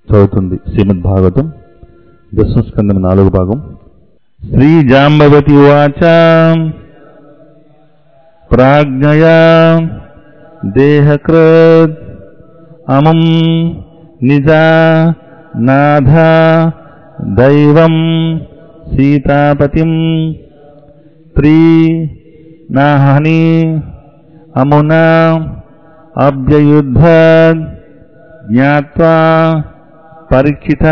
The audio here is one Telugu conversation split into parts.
చదువుతుంది శ్రీమద్ భాగవతం దశస్కందం నాలుగు భాగం శ్రీ జాంబవతి ఉవాచ ప్రాజ్ఞయా దేహకృద్ అమం నిజా నాథ దైవం సీతాపతిం త్రీ నాహని అమునా అభ్యయుద్ధ జ్ఞాత్వా పరీక్షిత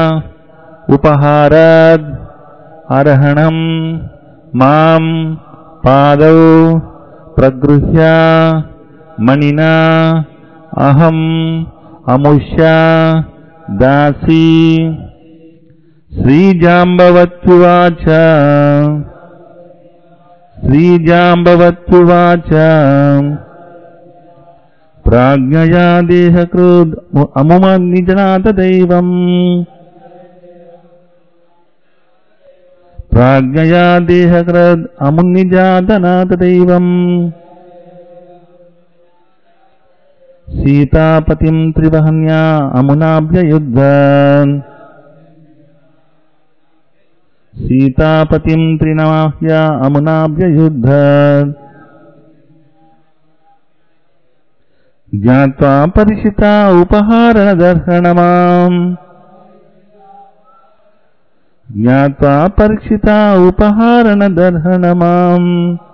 ఉపహారాద్ అర్హణం మాం పాదౌ ప్రగృహ్య మణినా అహం అముష్య దాసీ శ్రీజాంబవత్యువాచ శ్రీజాంబవత్యువాచ ప్రాజ్ఞయా దేహకృద్ అముమన్నిజనాథ దైవం ప్రాజ్ఞయా దేహకృద్ అమున్నిజాతనాథ దైవం సీతాపతిం త్రివహన్యా అమునాభ్యయుద్ధ సీతాపతిం త్రినమాహ్య అమునాభ్యయుద్ధ జ్ఞాత్వా పరిషిత ఉపహారణదర్హణమాం జ్ఞాత్వా పరీక్షిత ఉపహారణదర్హణమాం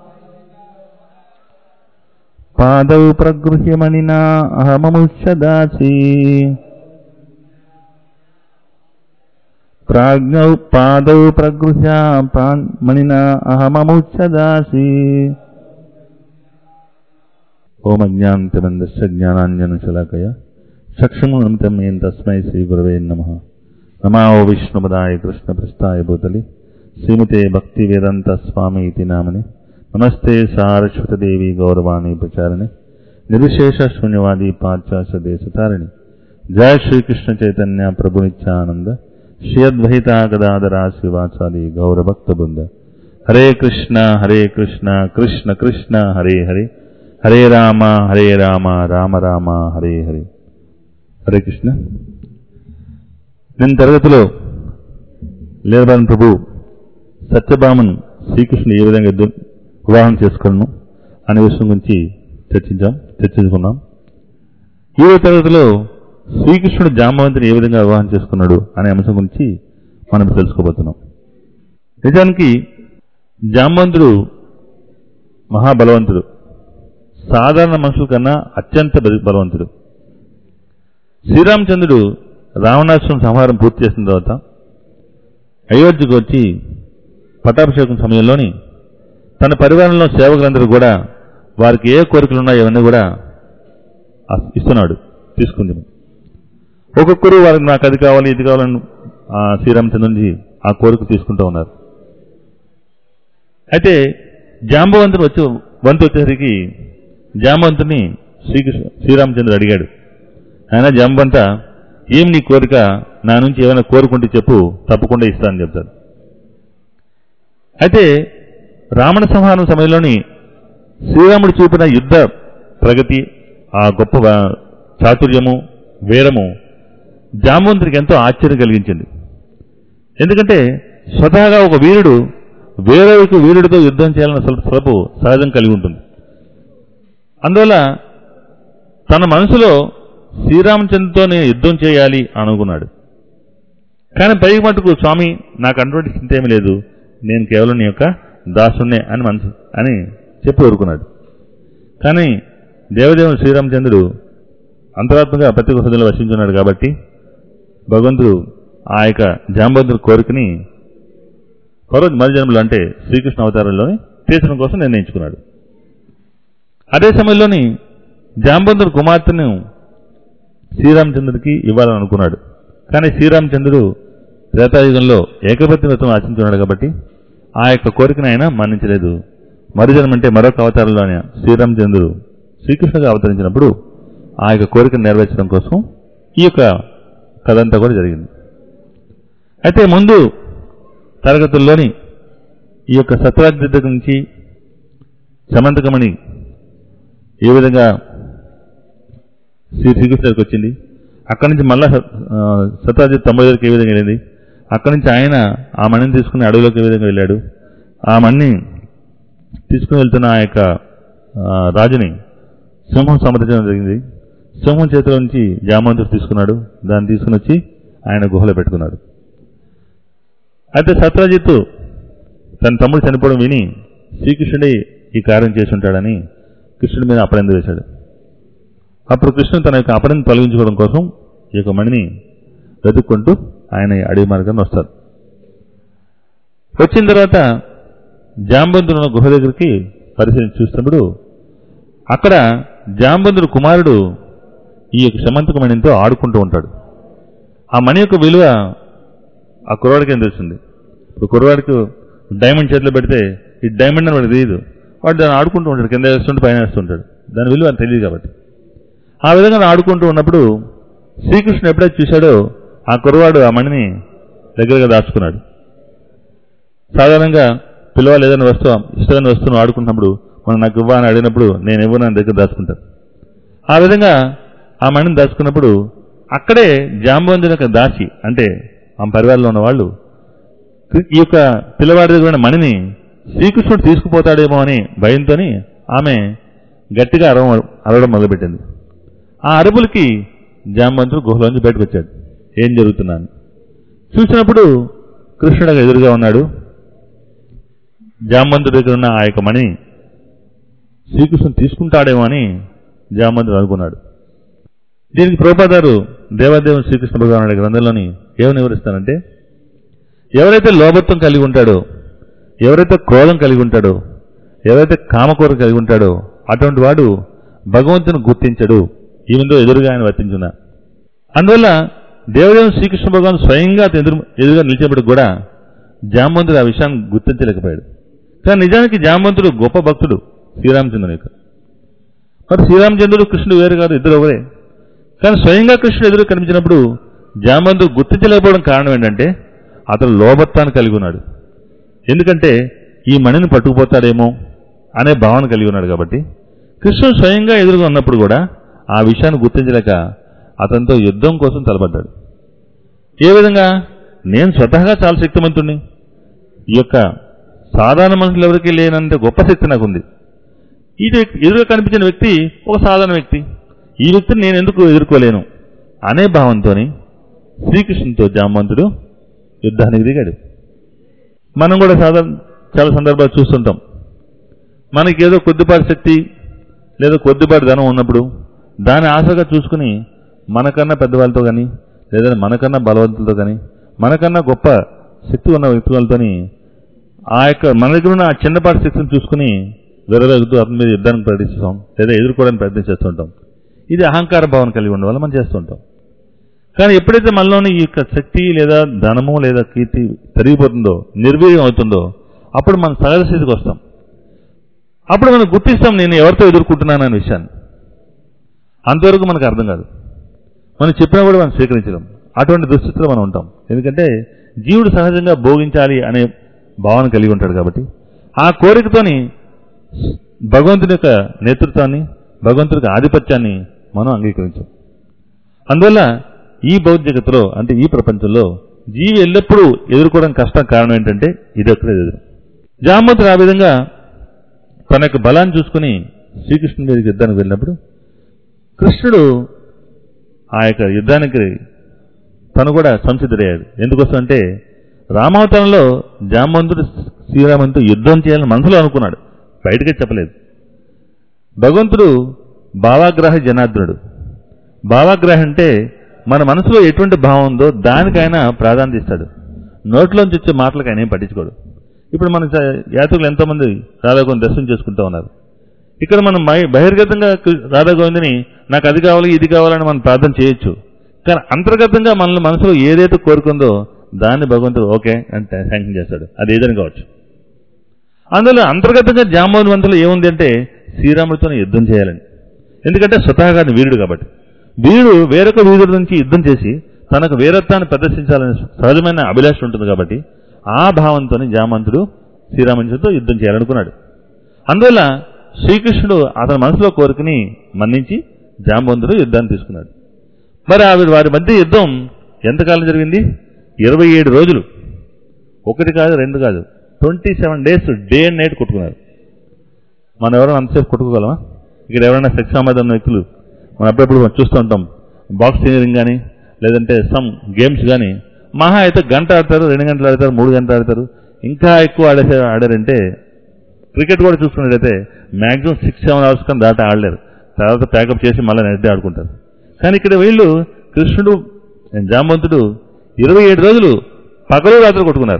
పాదౌ ప్రగృహ్యమణినా అహమముష్యదాసి ప్రాజ్ఞౌ పాదౌ ప్రగృహ్య మణినా అహమముష్యదాసి ఓం అజ్ఞాంతిరందస్య జ్ఞానాంజనశలాకయ చక్షుమునంతం ఏం తస్మై శ్రీ గురవే నమ నమావో విష్ణుపదాయ కృష్ణ ప్రస్థాయ భూతలి శ్రీమతే భక్తి వేదాంత స్వామి ఇతి నామని నమస్తే సారస్వతదేవి గౌరవాణి ప్రచారిణి నిర్విశేష శూన్యవాది పాశ్చాత్య దేశతారిణి జయ శ్రీకృష్ణ చైతన్య ప్రభు నిత్యానంద శ్రీ అద్వైత గదాధరా శ్రీవాచాలి గౌరభక్త బృంద హరే కృష్ణ హరే కృష్ణ కృష్ణ కృష్ణ హరే హరే హరే రామ హరే రామ రామ రామ హరే హరే హరే కృష్ణ నిన్న తరగతిలో లేరబాన్ ప్రభు సత్యభామను శ్రీకృష్ణుడు ఏ విధంగా యుద్ధం వివాహం చేసుకున్నాను అనే విషయం గురించి చర్చించాం చర్చించుకున్నాం ఈ తరగతిలో శ్రీకృష్ణుడు జాంబవంతిని ఏ విధంగా వివాహం చేసుకున్నాడు అనే అంశం గురించి మనం తెలుసుకోబోతున్నాం నిజానికి జాంబవంతుడు మహాబలవంతుడు సాధారణ మనుషుల కన్నా అత్యంత బలి- బలవంతుడు శ్రీరామచంద్రుడు రావణాసురం సంహారం పూర్తి చేసిన తర్వాత అయోధ్యకు వచ్చి పట్టాభిషేకం సమయంలోని తన పరివారంలో సేవకులందరూ కూడా వారికి ఏ కోరికలు ఉన్నాయో అవన్నీ కూడా ఆ- ఇస్తున్నాడు తీసుకుంది ఒక్కొక్కరు వారికి నాకు అది కావాలి ఇది కావాలని ఆ శ్రీరామచంద్రుని ఆ కోరిక తీసుకుంటూ ఉన్నారు అయితే జాంబవంతుడు వచ్చి వంతు వచ్చేసరికి జాంబవంతుని శ్రీకృష్ణ శ్రీరామచంద్రుడు అడిగాడు ఆయన జాంబంత ఏం నీ కోరిక నా నుంచి ఏమైనా కోరుకుంటే చెప్పు తప్పకుండా ఇస్తానని చెప్తాడు అయితే రావణ సంహారం సమయంలోని శ్రీరాముడు చూపిన యుద్ధ ప్రగతి ఆ గొప్ప వా- చాతుర్యము వీరము జాంబవంతుడికి ఎంతో ఆశ్చర్యం కలిగించింది ఎందుకంటే స్వతహాగా ఒక వీరుడు వేరొక వీరుడితో యుద్ధం చేయాలన్న స్వల్ప స్వల్పు సహజం కలిగి ఉంటుంది అందువల్ల తన మనసులో శ్రీరామచంద్రతో నేను యుద్ధం చేయాలి అనుకున్నాడు కానీ పైకి మటుకు స్వామి నాకు అటువంటి చింత ఏమీ లేదు నేను కేవలం నీ యొక్క దాసున్నే అని మనసు అని చెప్పి ఊరుకున్నాడు కానీ దేవదేవుడు శ్రీరామచంద్రుడు అంతరాత్మగా ప్రతి హృదయంలో వసించున్నాడు కాబట్టి భగవంతుడు ఆ యొక్క జాంబవంతుడి కోరికని పర్వత మరుజన్మలు అంటే శ్రీకృష్ణ అవతారంలోని తీర్చడం కోసం నిర్ణయించుకున్నాడు అదే సమయంలోని జాంబవంతుడి కుమార్తెను శ్రీరామచంద్రుడికి ఇవ్వాలని అనుకున్నాడు కానీ శ్రీరామచంద్రుడు త్రేతాయుగంలో ఏకపత్ని వ్రతం ఆశించున్నాడు కాబట్టి ఆ యొక్క కోరికను ఆయన మన్నించలేదు మరుజన్మ అంటే మరొక అవతారంలో ఆయన శ్రీరామచంద్రుడు శ్రీకృష్ణుగా అవతరించినప్పుడు ఆ యొక్క కోరికను నెరవేర్చడం కోసం ఈ యొక్క కథ అంతా కూడా జరిగింది అయితే ముందు తరగతుల్లోని ఈ యొక్క సత్రాజ్ దగ్గర నుంచి సమంతకమణి ఏ విధంగా శ్రీ శ్రీకృష్ణ దగ్గరికి వచ్చింది అక్కడి నుంచి మళ్ళా ఆ, సత్రాజిత్ తొంభై దగ్గరికి ఏ విధంగా వెళ్ళింది అక్కడి నుంచి ఆయన ఆ మణిని తీసుకుని అడవిలోకి ఏ విధంగా వెళ్ళాడు ఆ మణిని తీసుకుని వెళ్తున్న ఆ యొక్క ఆ, రాజుని సింహం సమర్థించడం జరిగింది సింహం చేతిలో నుంచి జామంతుడు తీసుకున్నాడు దాన్ని తీసుకుని వచ్చి ఆయన గుహలో పెట్టుకున్నాడు అయితే సత్రాజిత్తు తన తమ్ముడు చనిపోవడం విని శ్రీకృష్ణుడే ఈ కార్యం చేసి ఉంటాడని కృష్ణుడి మీద అపనింద వేశాడు అప్పుడు కృష్ణుడు తన యొక్క అపనింద తొలగించుకోవడం కోసం ఈ యొక్క మణిని వెతుక్కుంటూ ఆయన ఈ అడవి మార్గాన్ని వస్తారు వచ్చిన తర్వాత జాంబంతుడు ఉన్న గుహ దగ్గరికి పరిశీలించి చూసినప్పుడు అక్కడ జాంబంతుడు కుమారుడు ఈ యొక్క శమంతక మణితో ఆడుకుంటూ ఉంటాడు ఆ మణి యొక్క విలువ ఆ కుర్రవాడికి ఏం తెలుస్తుంది ఇప్పుడు కుర్రవాడికి డైమండ్ చేతిలో పెడితే ఈ డైమండ్ అని వాడికి తెలియదు వాడు దాన్ని ఆడుకుంటూ ఉంటాడు కింద వేస్తుంటే పైన వేస్తుంటాడు దాని విలువ అని తెలియదు కాబట్టి ఆ విధంగా ఆడుకుంటూ ఉన్నప్పుడు శ్రీకృష్ణుడు ఎప్పుడైతే చూశాడో ఆ కుర్రవాడు ఆ మణిని దగ్గరగా దాచుకున్నాడు సాధారణంగా పిల్లవాళ్ళు ఏదైనా వస్తువు ఇష్టమైన వస్తువును ఆడుకుంటున్నప్పుడు మనం నాకు ఇవ్వ అని అడిగినప్పుడు నేను ఇవ్వను అని దగ్గర దాచుకుంటాను ఆ విధంగా ఆ మణిని దాచుకున్నప్పుడు అక్కడే జాంబవంతుని యొక్క దాసి అంటే ఆ పరివారంలో ఉన్న వాళ్ళు ఈ యొక్క పిల్లవాడి దగ్గర ఉన్న మణిని శ్రీకృష్ణుడు తీసుకుపోతాడేమో అని భయంతోని ఆమె గట్టిగా అరవ అరవడం మొదలుపెట్టింది ఆ అరుపులకి జాంబవంతుడు గుహలోంచి బయటకు వచ్చాడు ఏం జరుగుతున్నాను చూసినప్పుడు కృష్ణుడు అక్కడ ఎదురుగా ఉన్నాడు జాంబంతుడి దగ్గర ఉన్న ఆ యొక్క మణి శ్రీకృష్ణుడు తీసుకుంటాడేమో అని జాంబంతుడు అనుకున్నాడు దీనికి ప్రోపాదారు దేవాదేవుని శ్రీకృష్ణ భగవానుడి గ్రంథంలోని ఏమని వివరిస్తానంటే ఎవరైతే లోభత్వం కలిగి ఉంటాడో ఎవరైతే క్రోధం కలిగి ఉంటాడో ఎవరైతే కామకోర కలిగి ఉంటాడో అటువంటి వాడు భగవంతుని గుర్తించడు ఈవెందో ఎదురుగా ఆయన వర్తించున్నా అందువల్ల దేవదేవుని శ్రీకృష్ణ భగవాన్ స్వయంగా అతను ఎదురు ఎదురుగా నిలిచినప్పుడు కూడా జాంబంతుడు ఆ విషయాన్ని గుర్తించలేకపోయాడు కానీ నిజానికి జాంబంతుడు గొప్ప భక్తుడు శ్రీరామచంద్రుని యొక్క మరి శ్రీరామచంద్రుడు కృష్ణుడు వేరు కాదు ఇద్దరు ఒకరే కానీ స్వయంగా కృష్ణుడు ఎదురు కనిపించినప్పుడు జాంబంతుడు గుర్తించలేకపోవడం కారణం ఏంటంటే అతను లోభత్వాన్ని కలిగి ఉన్నాడు ఎందుకంటే ఈ మణిని పట్టుకుపోతాడేమో అనే భావన కలిగి ఉన్నాడు కాబట్టి కృష్ణుడు స్వయంగా ఎదురుగా ఉన్నప్పుడు కూడా ఆ విషయాన్ని గుర్తించలేక అతనితో యుద్ధం కోసం తలపడ్డాడు ఏ విధంగా నేను స్వతహాగా చాలా శక్తివంతుణ్ణి ఈ యొక్క సాధారణ మనుషులు ఎవరికి లేనంత గొప్ప శక్తి నాకుంది ఈ వ్యక్తి ఎదురుగా కనిపించిన వ్యక్తి ఒక సాధారణ వ్యక్తి ఈ వ్యక్తిని నేను ఎందుకు ఎదుర్కోలేను అనే భావంతోని శ్రీకృష్ణుతో జామంతుడు యుద్ధానికి దిగాడు మనం కూడా సాధారణ చాలా సందర్భాలు చూస్తుంటాం మనకి ఏదో కొద్దిపాటి శక్తి లేదా కొద్దిపాటి ధనం ఉన్నప్పుడు దాన్ని ఆశగా చూసుకుని మనకన్నా పెద్దవాళ్ళతో కానీ లేదా మనకన్నా బలవంతులతో కానీ మనకన్నా గొప్ప శక్తి ఉన్న వ్యక్తులతోని ఆ యొక్క మన దగ్గర ఉన్న ఆ చిన్నపాటి శక్తిని చూసుకుని విరవేగుతూ అతని మీద యుద్ధానికి ప్రయత్నిస్తాం లేదా ఎదుర్కోవడానికి ప్రయత్నం చేస్తుంటాం ఇది అహంకార భావన కలిగి ఉండడం వల్ల మనం చేస్తుంటాం కానీ ఎప్పుడైతే మనలోని ఈ యొక్క శక్తి లేదా ధనము లేదా కీర్తి పెరిగిపోతుందో నిర్వీర్యం అవుతుందో అప్పుడు మనం సహజ స్థితికి వస్తాం అప్పుడు మనం గుర్తిస్తాం నేను ఎవరితో ఎదుర్కొంటున్నాను అనే విషయాన్ని అంతవరకు మనకు అర్థం కాదు మనం చెప్పినా కూడా మనం స్వీకరించడం అటువంటి దుస్థితిలో మనం ఉంటాం ఎందుకంటే జీవుడు సహజంగా భోగించాలి అనే భావన కలిగి ఉంటాడు కాబట్టి ఆ కోరికతోని భగవంతుని యొక్క నేతృత్వాన్ని భగవంతుని యొక్క ఆధిపత్యాన్ని మనం అంగీకరించాం అందువల్ల ఈ భౌతికతలో అంటే ఈ ప్రపంచంలో జీవి ఎల్లప్పుడూ ఎదుర్కోవడం కష్టం కారణం ఏంటంటే ఇది ఒక్కడే ఎదురు జామంతుడు ఆ విధంగా తన యొక్క బలాన్ని చూసుకుని శ్రీకృష్ణుడి మీదకి యుద్ధానికి వెళ్ళినప్పుడు కృష్ణుడు ఆ యొక్క యుద్ధానికి తను కూడా సంసిద్ధుడయ్యాడు ఎందుకోసం అంటే రామావతారంలో జామంతుడు శ్రీరామంతో యుద్ధం చేయాలని మనసులో అనుకున్నాడు బయటకే చెప్పలేదు భగవంతుడు భావాగ్రహ జనార్దనుడు భావాగ్రహ అంటే మన మనసులో ఎటువంటి భావం ఉందో దానికైనా ప్రాధాన్యత ఇస్తాడు నోట్లోంచి వచ్చే మాటలకు ఆయన ఏం పట్టించుకోడు ఇప్పుడు మన చ- యాత్రికులు ఎంతోమంది రాధాగోవింద దర్శనం చేసుకుంటూ ఉన్నారు ఇక్కడ మనం మై- బహిర్గతంగా కృ- రాధాగోవిందని నాకు అది కావాలి ఇది కావాలని మనం ప్రార్థన చేయొచ్చు కానీ అంతర్గతంగా మన మనసులో ఏదైతే కోరుకుందో దాన్ని భగవంతుడు ఓకే అంటే శాంక్షన్ చేస్తాడు అది ఏదైనా కావచ్చు అందులో అంతర్గతంగా జాంబవంతులు ఏముంది అంటే శ్రీరాముడితో యుద్ధం చేయాలని ఎందుకంటే స్వతహాగా ఆయన వీరుడు కాబట్టి వీరుడు వేరొక వీరుడి నుంచి యుద్ధం చేసి తనకు వీరత్వాన్ని ప్రదర్శించాలనే సహజమైన అభిలాష ఉంటుంది కాబట్టి ఆ భావంతో జామంతుడు శ్రీరామునితో యుద్ధం చేయాలనుకున్నాడు అందువల్ల శ్రీకృష్ణుడు అతని మనసులో కోరికని మన్నించి జాంబవంతుడు యుద్ధాన్ని తీసుకున్నాడు మరి ఆవిడ వారి మధ్య యుద్ధం ఎంతకాలం జరిగింది ఇరవై ఏడు రోజులు ఒకటి కాదు రెండు కాదు twenty seven days day and night కొట్టుకున్నారు మనం ఎవరైనా అంతసేపు కొట్టుకోగలమా ఇక్కడ ఎవరైనా సెక్స్ సంబంధం ఉన్న వ్యక్తులు మనం అప్పుడప్పుడు మనం చూస్తూ ఉంటాం బాక్సింగ్ కానీ లేదంటే సమ్ గేమ్స్ కానీ మహా అయితే గంట ఆడతారు రెండు గంటలు ఆడతారు మూడు గంటలు ఆడతారు ఇంకా ఎక్కువ ఆడేసే ఆడారంటే క్రికెట్ కూడా చూసుకున్నట్టయితే మ్యాక్సిమం సిక్స్ సెవెన్ అవర్స్ కానీ దాటి ఆడలేరు తర్వాత ప్యాకప్ చేసి మళ్ళీ నెట్ ఆడుకుంటారు కానీ ఇక్కడ వీళ్ళు కృష్ణుడు జాంబవంతుడు ఇరవై ఏడు రోజులు పగలు రాత్రి కొట్టుకున్నారు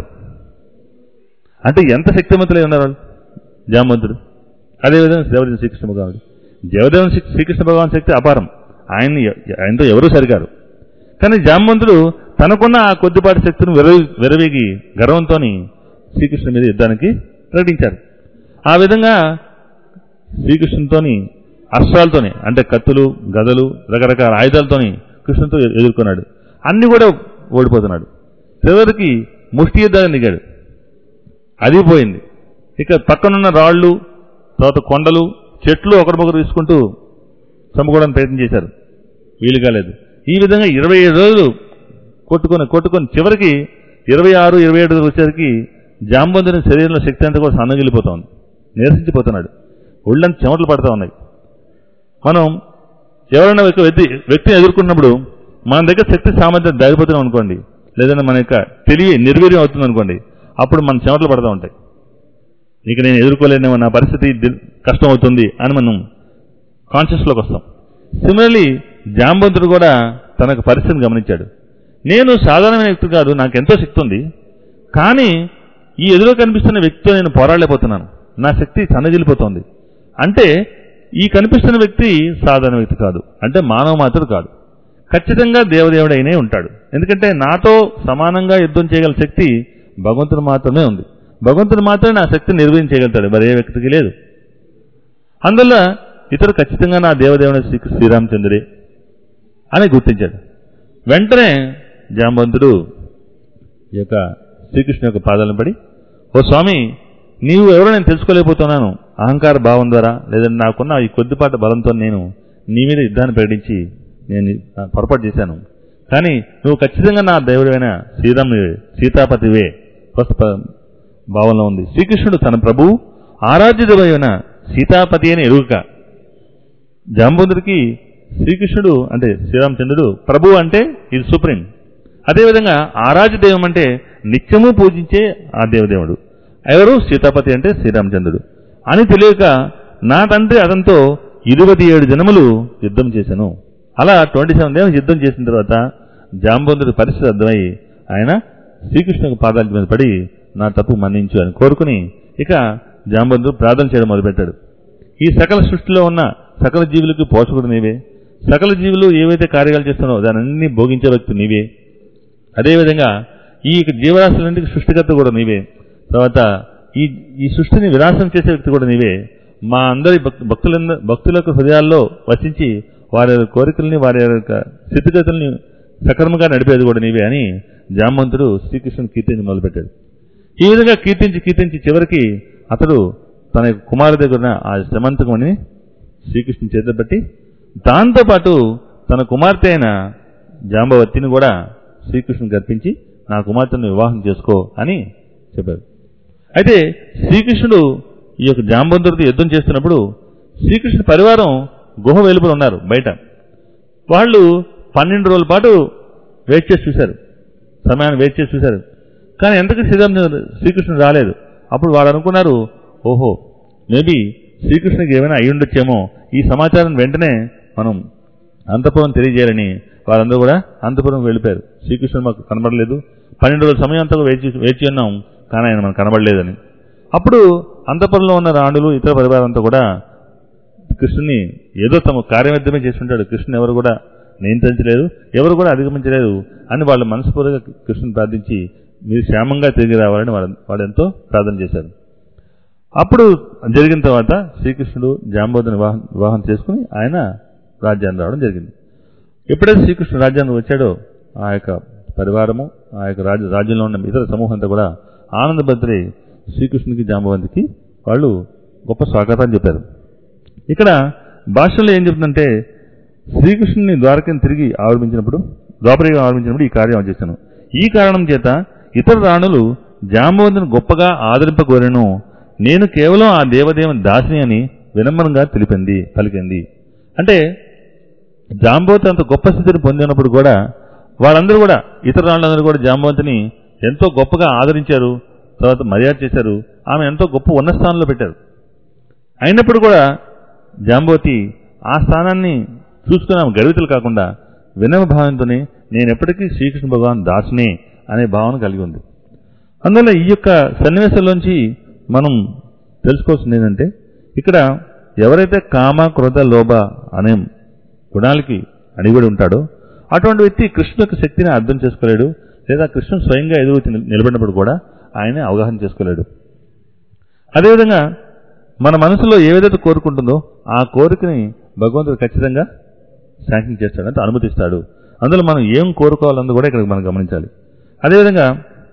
అంటే ఎంత శక్తివంతులై ఉన్నారు వాళ్ళు జాంబవంతుడు అదేవిధంగా దేవదేవుని శ్రీకృష్ణ భగవానుడు దేవదేవుని శ్రీ- శ్రీకృష్ణ భగవాన్ శక్తి అపారం ఆయన్ని ఎ- ఆయనతో ఎవరూ సరికారు కానీ జాంబవంతుడు తనకున్న ఆ కొద్దిపాటి శక్తిని విరవి విరవేగి గర్వంతో శ్రీకృష్ణ మీద యుద్ధానికి ప్రకటించారు ఆ విధంగా శ్రీకృష్ణుతోని అస్త్రాలతోని అంటే కత్తులు గదలు రకరకాల ఆయుధాలతోని కృష్ణుతో ఎ- ఎదుర్కొన్నాడు అన్ని కూడా ఓడిపోతున్నాడు చివరికి ముష్టి యుద్ధాన్ని దిగాడు అది పోయింది ఇక పక్కనున్న రాళ్ళు తర్వాత కొండలు చెట్లు ఒకరికొకరు తీసుకుంటూ చంపుకోవడానికి ప్రయత్నం చేశారు వీలు కాలేదు ఈ విధంగా ఇరవై ఏడు రోజులు కొట్టుకొని కొట్టుకొని చివరికి ఇరవై ఆరు ఇరవై ఏడు వచ్చేసరికి జాంబందుని శరీరంలో శక్తి అంతా కూడా సన్నగిలిపోతోంది నీరసించిపోతున్నాడు ఒళ్ళంతా చెమటలు పడతా ఉన్నాయి మనం ఎవరైనా ఒక వ్యక్తి వ్యక్తిని ఎదుర్కొన్నప్పుడు మన దగ్గర శక్తి సామర్థ్యం దారిపోతున్నాం అనుకోండి లేదంటే మన యొక్క తెలివి నిర్వీర్యం అవుతుంది అనుకోండి అప్పుడు మన చెమటలు పడతా ఉంటాయి ఇక నేను ఎదుర్కోలేనేమో నా పరిస్థితి ది- కష్టం అవుతుంది అని మనం కాన్షియస్లోకి వస్తాం సిమిలర్లీ జాంబంతుడు కూడా తనకు పరిస్థితిని గమనించాడు నేను సాధారణమైన వ్యక్తి కాదు నాకు ఎంతో శక్తి ఉంది కానీ ఈ ఎదురు కనిపిస్తున్న వ్యక్తితో నేను పోరాడలేకపోతున్నాను నా శక్తి సన్నగిలిపోతోంది అంటే ఈ కనిపిస్తున్న వ్యక్తి సాధారణ వ్యక్తి కాదు అంటే మానవ మాత్రుడు కాదు ఖచ్చితంగా దేవదేవుడైనే ఉంటాడు ఎందుకంటే నాతో సమానంగా యుద్ధం చేయగల శక్తి భగవంతుడు మాత్రమే ఉంది భగవంతుడు మాత్రమే నా శక్తిని నిర్వహణ చేయగలుగుతాడు మరి ఏ వ్యక్తికి లేదు అందువల్ల ఇతడు ఖచ్చితంగా నా దేవదేవుని శ్రీ శ్రీరామచంద్రుడే అని గుర్తించాడు వెంటనే జాంబవంతుడు ఈ యొక్క శ్రీకృష్ణ యొక్క పాదాలను పడి ఓ స్వామి నీవు ఎవరో నేను తెలుసుకోలేకపోతున్నాను అహంకార భావం ద్వారా లేదంటే నాకున్న ఈ కొద్దిపాటి బలంతో నేను నీ మీద యుద్ధాన్ని ప్రకటించి నేను ఆ, పొరపాటు చేశాను కానీ నువ్వు ఖచ్చితంగా నా దేవుడైన శ్రీరాముని సీతాపతివే ఫస్ట్ ప- భావంలో ఉంది శ్రీకృష్ణుడు తన ప్రభువు ఆరాధ్యుడైన సీతాపతి అని ఎరుక జాంబుందుడికి శ్రీకృష్ణుడు అంటే శ్రీరామచంద్రుడు ప్రభు అంటే ఇది సుప్రీం అదేవిధంగా ఆరాధ్య దైవం అంటే నిత్యము పూజించే ఆ దేవదేవుడు ఎవరు సీతాపతి అంటే శ్రీరామచంద్రుడు అని తెలియక నా తండ్రి అతనితో ఇరవై ఏడు జనములు యుద్ధం చేశాను అలా ట్వంటీ సెవెన్ డేస్ యుద్ధం చేసిన తర్వాత జాంబవంతుడి పరిస్థితి అర్థమై ఆయన శ్రీకృష్ణునికి పాదాల మీద పడి నా తప్పు మన్నించు అని కోరుకుని ఇక జాంబవంతుడు ప్రార్థన చేయడం మొదలుపెట్టాడు ఈ సకల సృష్టిలో ఉన్న సకల జీవులకు పోషకుడు నీవే సకల జీవులు ఏవైతే కార్యాలు చేస్తున్నావో దానన్నీ భోగించే వ్యక్తి నీవే అదేవిధంగా ఈ జీవరాశులన్నింటికి సృష్టికర్త కూడా నీవే తర్వాత ఈ ఈ సృష్టిని వినాశనం చేసే వ్యక్తి కూడా నీవే మా అందరి భక్- భక్తులంద భక్తుల యొక్క హృదయాల్లో వసించి వారి యొక్క కోరికల్ని వారి యొక్క స్థితిగతుల్ని సక్రమంగా నడిపేది కూడా నీవే అని జామంతుడు శ్రీకృష్ణుని కీర్తించి మొదలుపెట్టాడు ఈ విధంగా కీర్తించి కీర్తించి చివరికి అతడు తన యొక్క కుమారు దగ్గర ఉన్న ఆ శ్రమంతకమని శ్రీకృష్ణుని చేతిలో పెట్టి దాంతోపాటు తన కుమార్తె అయిన జాంబవతిని కూడా శ్రీకృష్ణునికి అర్పించి నా కుమార్తెను వివాహం చేసుకో అని చెప్పారు అయితే శ్రీకృష్ణుడు ఈ యొక్క జాంబవంతుడితో యుద్ధం చేస్తున్నప్పుడు శ్రీకృష్ణుడి పరివారం గుహ వెలుపల ఉన్నారు బయట వాళ్ళు పన్నెండు రోజుల పాటు వెయిట్ చేసి చూశారు సమయాన్ని వెయిట్ చేసి చూశారు కానీ ఎంతకు శ్రీరామచంద్ర శ్రీకృష్ణుడు రాలేదు అప్పుడు వాళ్ళు అనుకున్నారు ఓహో మేబీ శ్రీకృష్ణుడికి ఏమైనా అయి ఉండొచ్చేమో ఈ సమాచారం వెంటనే మనం అంతపురం తెలియజేయాలని వారందరూ కూడా అంతపురం వెళ్ళిపోయారు శ్రీకృష్ణుడు మాకు కనబడలేదు పన్నెండు రోజుల సమయం అంతా వేచి వేచి ఉన్నాం కానీ ఆయన మనకు కనబడలేదని అప్పుడు అంతపురంలో ఉన్న రాణులు ఇతర పరివారం అంతా కూడా కృష్ణుని ఏదో తమ కార్యమధ్యమే చేస్తుంటాడు కృష్ణుని ఎవరు కూడా నియంత్రించలేదు ఎవరు కూడా అధిగమించలేదు అని వాళ్ళు మనస్ఫూర్తిగా కృష్ణుని ప్రార్థించి మీరు క్షేమంగా తిరిగి రావాలని వాడు వాడు ఎంతో ప్రార్థన చేశారు అప్పుడు జరిగిన తర్వాత శ్రీకృష్ణుడు జాంబోధన వివాహం వివాహం చేసుకుని ఆయన రాజ్యాన్ని రావడం జరిగింది ఎప్పుడైతే శ్రీకృష్ణుడు రాజ్యానికి వచ్చాడో ఆ యొక్క పరివారము ఆ యొక్క రాజ్య రాజ్యంలో ఉన్న ఇతర సమూహం అంతా కూడా ఆనందభద్రి శ్రీకృష్ణునికి జాంబవంతికి వాళ్ళు గొప్ప స్వాగతం చెప్పారు ఇక్కడ భాషలో ఏం చెప్తుందంటే శ్రీకృష్ణుని ద్వారకని తిరిగి ఆవిర్భించినప్పుడు ద్వాపరిగా ఆవిర్భించినప్పుడు ఈ కార్యం చేశాను ఈ కారణం చేత ఇతర రాణులు జాంబవంతుని గొప్పగా ఆదరింపగోరెను నేను కేవలం ఆ దేవదేవుని దాసిని అని వినమ్రంగా తెలిపింది పలికింది అంటే జాంబవతి అంత గొప్ప స్థితిని పొందినప్పుడు కూడా వాళ్ళందరూ కూడా ఇతర రాళ్ళందరూ కూడా జాంబవంతిని ఎంతో గొప్పగా ఆదరించారు తర్వాత మర్యాద చేశారు ఆమె ఎంతో గొప్ప ఉన్న స్థానంలో పెట్టారు అయినప్పుడు కూడా జాంబవతి ఆ స్థానాన్ని చూసుకుని ఆమె గర్వితులు కాకుండా వినమ భావంతోనే నేను ఎప్పటికీ శ్రీకృష్ణ భగవాన్ దాసునే అనే భావన కలిగి ఉంది అందువల్ల ఈ యొక్క సన్నివేశంలోంచి మనం తెలుసుకోవాల్సింది ఏంటంటే ఇక్కడ ఎవరైతే కామ క్రోధ లోభ అనే గుణాలకి అడిగిబడి ఉంటాడో అటువంటి వ్యక్తి కృష్ణు యొక్క శక్తిని అర్థం చేసుకోలేడు లేదా కృష్ణుడు స్వయంగా ఎదురు నిలబడినప్పుడు కూడా ఆయన అవగాహన చేసుకోలేడు అదేవిధంగా మన మనసులో ఏదైతే కోరుకుంటుందో ఆ కోరికని భగవంతుడు ఖచ్చితంగా శాంక్షన్ చేస్తాడు అంటే అనుమతిస్తాడు అందులో మనం ఏం కోరుకోవాలన్నది కూడా ఇక్కడ మనం గమనించాలి అదేవిధంగా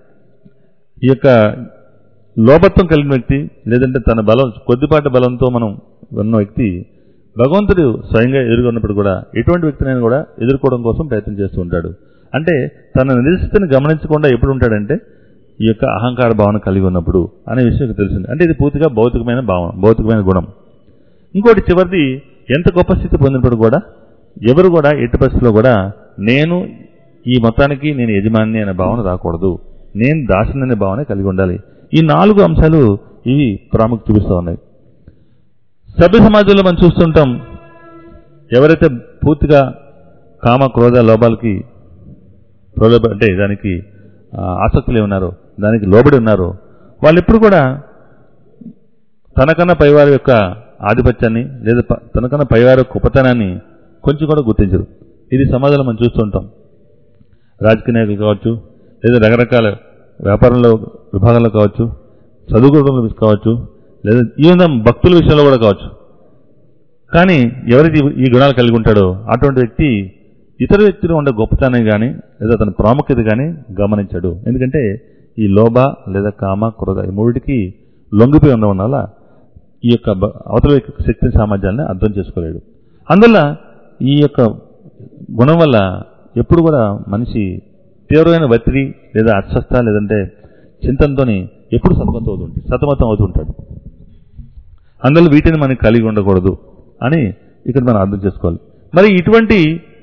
ఈ యొక్క లోపత్వం కలిగిన వ్యక్తి లేదంటే తన బలం కొద్దిపాటి బలంతో మనం ఉన్న వ్యక్తి భగవంతుడు స్వయంగా ఎదుర్కొన్నప్పుడు కూడా ఎటువంటి వ్యక్తినైనా కూడా ఎదుర్కోవడం కోసం ప్రయత్నం చేస్తూ ఉంటాడు అంటే తన నిరీక్షతని గమనించకుండా ఎప్పుడు ఉంటాడంటే ఈ యొక్క అహంకార భావన కలిగి ఉన్నప్పుడు అనే విషయం తెలిసింది అంటే ఇది పూర్తిగా భౌతికమైన భావన భౌతికమైన గుణం ఇంకోటి చివరిది ఎంత గొప్ప స్థితి పొందినప్పుడు కూడా ఎవరు కూడా ఎట్టి పరిస్థితుల్లో కూడా నేను ఈ మొత్తానికి నేను యజమాని అనే భావన రాకూడదు నేను దాసుని అనే భావన కలిగి ఉండాలి ఈ నాలుగు అంశాలు ఇవి ప్రాముఖ్యత చూపిస్తూ ఉన్నాయి సభ్య సమాజంలో మనం చూస్తుంటాం ఎవరైతే పూర్తిగా కామ క్రోధ లోపాలకి ప్రలోభ అంటే దానికి ఆ, ఆసక్తులే ఉన్నారో దానికి లోబడి ఉన్నారో వాళ్ళు ఎప్పుడు కూడా తనకన్నా పైవారి యొక్క ఆధిపత్యాన్ని లేదా ప- తనకన్నా పైవారి యొక్క గొప్పతనాన్ని కొంచెం కూడా గుర్తించరు ఇది సమాజంలో మనం చూస్తుంటాం రాజకీయ నాయకులు కావచ్చు లేదా రకరకాల వ్యాపారంలో విభాగాల్లో కావచ్చు చదువుకోవడంలో కావచ్చు లేదా ఈవెన్ భక్తుల విషయంలో కూడా కావచ్చు కానీ ఎవరైతే ఈ- ఈ గుణాలు కలిగి ఉంటాడో అటువంటి వ్యక్తి ఇతర వ్యక్తిలో ఉండే గొప్పతనం కానీ లేదా తన ప్రాముఖ్యత కానీ గమనించాడు ఎందుకంటే ఈ లోభ లేదా కామ క్రోధ ఈ మూడిటికి లొంగిపోయి ఉండడం వల్ల ఈ యొక్క బ- అవతల వ్యక్తి శక్తి సామర్థ్యాన్ని అర్థం చేసుకోలేడు అందువల్ల ఈ యొక్క గుణం వల్ల ఎప్పుడు కూడా మనిషి తీవ్రమైన ఒత్తిడి లేదా అస్వస్థ లేదంటే చింతనతోని ఎప్పుడు సతమతం అవుతుంటాడు సతమతం అవుతుంటాడు అందువల్ల వీటిని మనకి కలిగి ఉండకూడదు అని ఇక్కడ మనం అర్థం చేసుకోవాలి మరి ఇటువంటి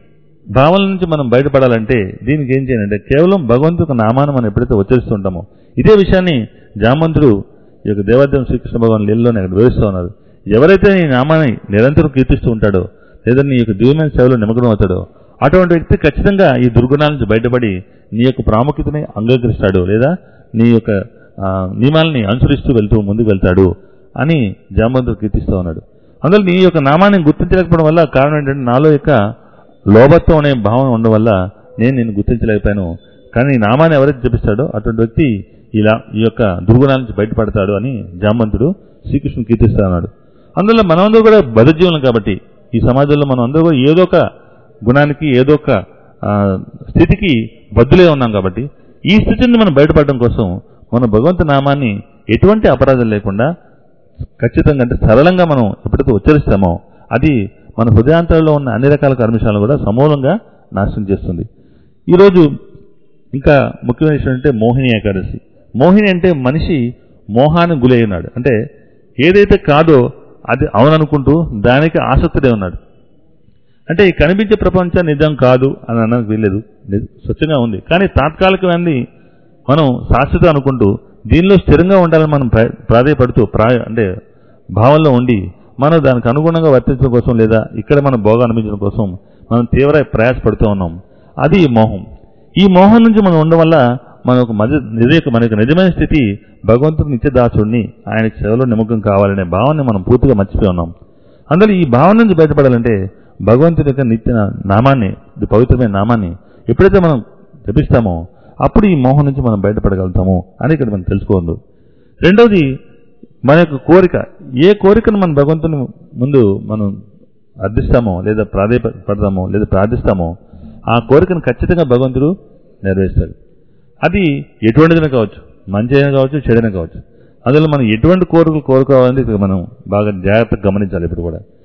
భావనల నుంచి మనం బయటపడాలంటే దీనికి ఏం చేయాలంటే కేవలం భగవంతు యొక్క నామాన్ని మనం ఎప్పుడైతే ఉచ్చరిస్తుంటామో ఇదే విషయాన్ని జామంతుడు ఈ యొక్క దేవాదేవం శ్రీకృష్ణ భగవాన్ లీలలో అక్కడ వివరిస్తూ ఉన్నారు ఎవరైతే నీ నామాన్ని నిరంతరం కీర్తిస్తూ ఉంటాడో లేదా నీ యొక్క దివ్యమైన సేవలో నిమగ్నం అవుతాడో అటువంటి వ్యక్తి ఖచ్చితంగా ఈ దుర్గుణాల నుంచి బయటపడి నీ యొక్క ప్రాముఖ్యతని అంగీకరిస్తాడు లేదా నీ యొక్క ఆ, నియమాలని అనుసరిస్తూ వెళ్తూ ముందుకు వెళ్తాడు అని జామంతుడు కీర్తిస్తూ ఉన్నాడు అందులో నీ యొక్క నామాన్ని గుర్తించలేకపోవడం వల్ల కారణం ఏంటంటే నాలో యొక్క లోభత్వం అనే భావన ఉండడం వల్ల నేను నిన్ను గుర్తించలేకపోయాను కానీ నీ నామాన్ని ఎవరైతే జపిస్తాడో అటువంటి వ్యక్తి ఇలా ఈ యొక్క దుర్గుణాల నుంచి బయటపడతాడు అని జామంతుడు శ్రీకృష్ణుని కీర్తిస్తా ఉన్నాడు అందులో మనమందరూ కూడా బద్ధజీవులం కాబట్టి ఈ సమాజంలో మనం అందరూ కూడా ఏదో ఒక గుణానికి ఏదో ఒక ఆ, స్థితికి బద్దులే ఉన్నాం కాబట్టి ఈ స్థితి నుంచి మనం బయటపడడం కోసం మన భగవంతు నామాన్ని ఎటువంటి అపరాధం లేకుండా ఖచ్చితంగా అంటే సరళంగా మనం ఎప్పుడైతే ఉచ్చరిస్తామో అది మన హృదయాంతరంలో ఉన్న అన్ని రకాల కర్మశాలను కూడా సమూలంగా నాశనం చేస్తుంది ఈరోజు ఇంకా ముఖ్యమైన విషయం అంటే మోహిని ఏకాదశి మోహిని అంటే మనిషి మోహాన్ని గులై ఉన్నాడు అంటే ఏదైతే కాదో అది అవుననుకుంటూ దానికి ఆసక్తుడే ఉన్నాడు అంటే ఈ కనిపించే ప్రపంచం నిజం కాదు అని అనడానికి వీల్లేదు ని- స్వచ్ఛంగా ఉంది కానీ తాత్కాలికమైనది మనం శాశ్వతం అనుకుంటూ దీనిలో స్థిరంగా ఉండాలని మనం ప్రా- ప్రాధేయపడుతూ ప్రా అంటే భావంలో ఉండి మనం దానికి అనుగుణంగా వర్తించడం కోసం లేదా ఇక్కడ మనం భోగా అనిపించడం కోసం మనం తీవ్ర ప్రయాసపడుతూ ఉన్నాం అది ఈ మోహం ఈ మోహం నుంచి మనం ఉండడం వల్ల మనకు మధ్య నిజ మన యొక్క నిజమైన స్థితి భగవంతుడు నిత్యదాసుడిని ఆయన సేవలో నిమగ్నం కావాలనే భావాన్ని మనం పూర్తిగా మర్చిపోయి ఉన్నాం అందులో ఈ భావన నుంచి బయటపడాలంటే భగవంతుడి యొక్క నిత్య నామాన్ని ఇది పవిత్రమైన నామాన్ని ఎప్పుడైతే మనం జపిస్తామో అప్పుడు ఈ మోహం నుంచి మనం బయటపడగలుగుతాము అని ఇక్కడ మనం తెలుసుకోవద్దు రెండవది మన యొక్క కోరిక ఏ కోరికను మనం భగవంతుని ముందు మనం అర్థిస్తామో లేదా ప్రాధాయపడతామో లేదా ప్రార్థిస్తామో ఆ కోరికను ఖచ్చితంగా భగవంతుడు నెరవేరుస్తాడు అది ఎటువంటిదైనా కావచ్చు మంచి అయినా కావచ్చు చెడైనా కావచ్చు అందులో మనం ఎటువంటి కోరికలు కోరుకోవాలని ఇక్కడ మనం బాగా జాగ్రత్తగా గమనించాలి ఇప్పుడు కూడా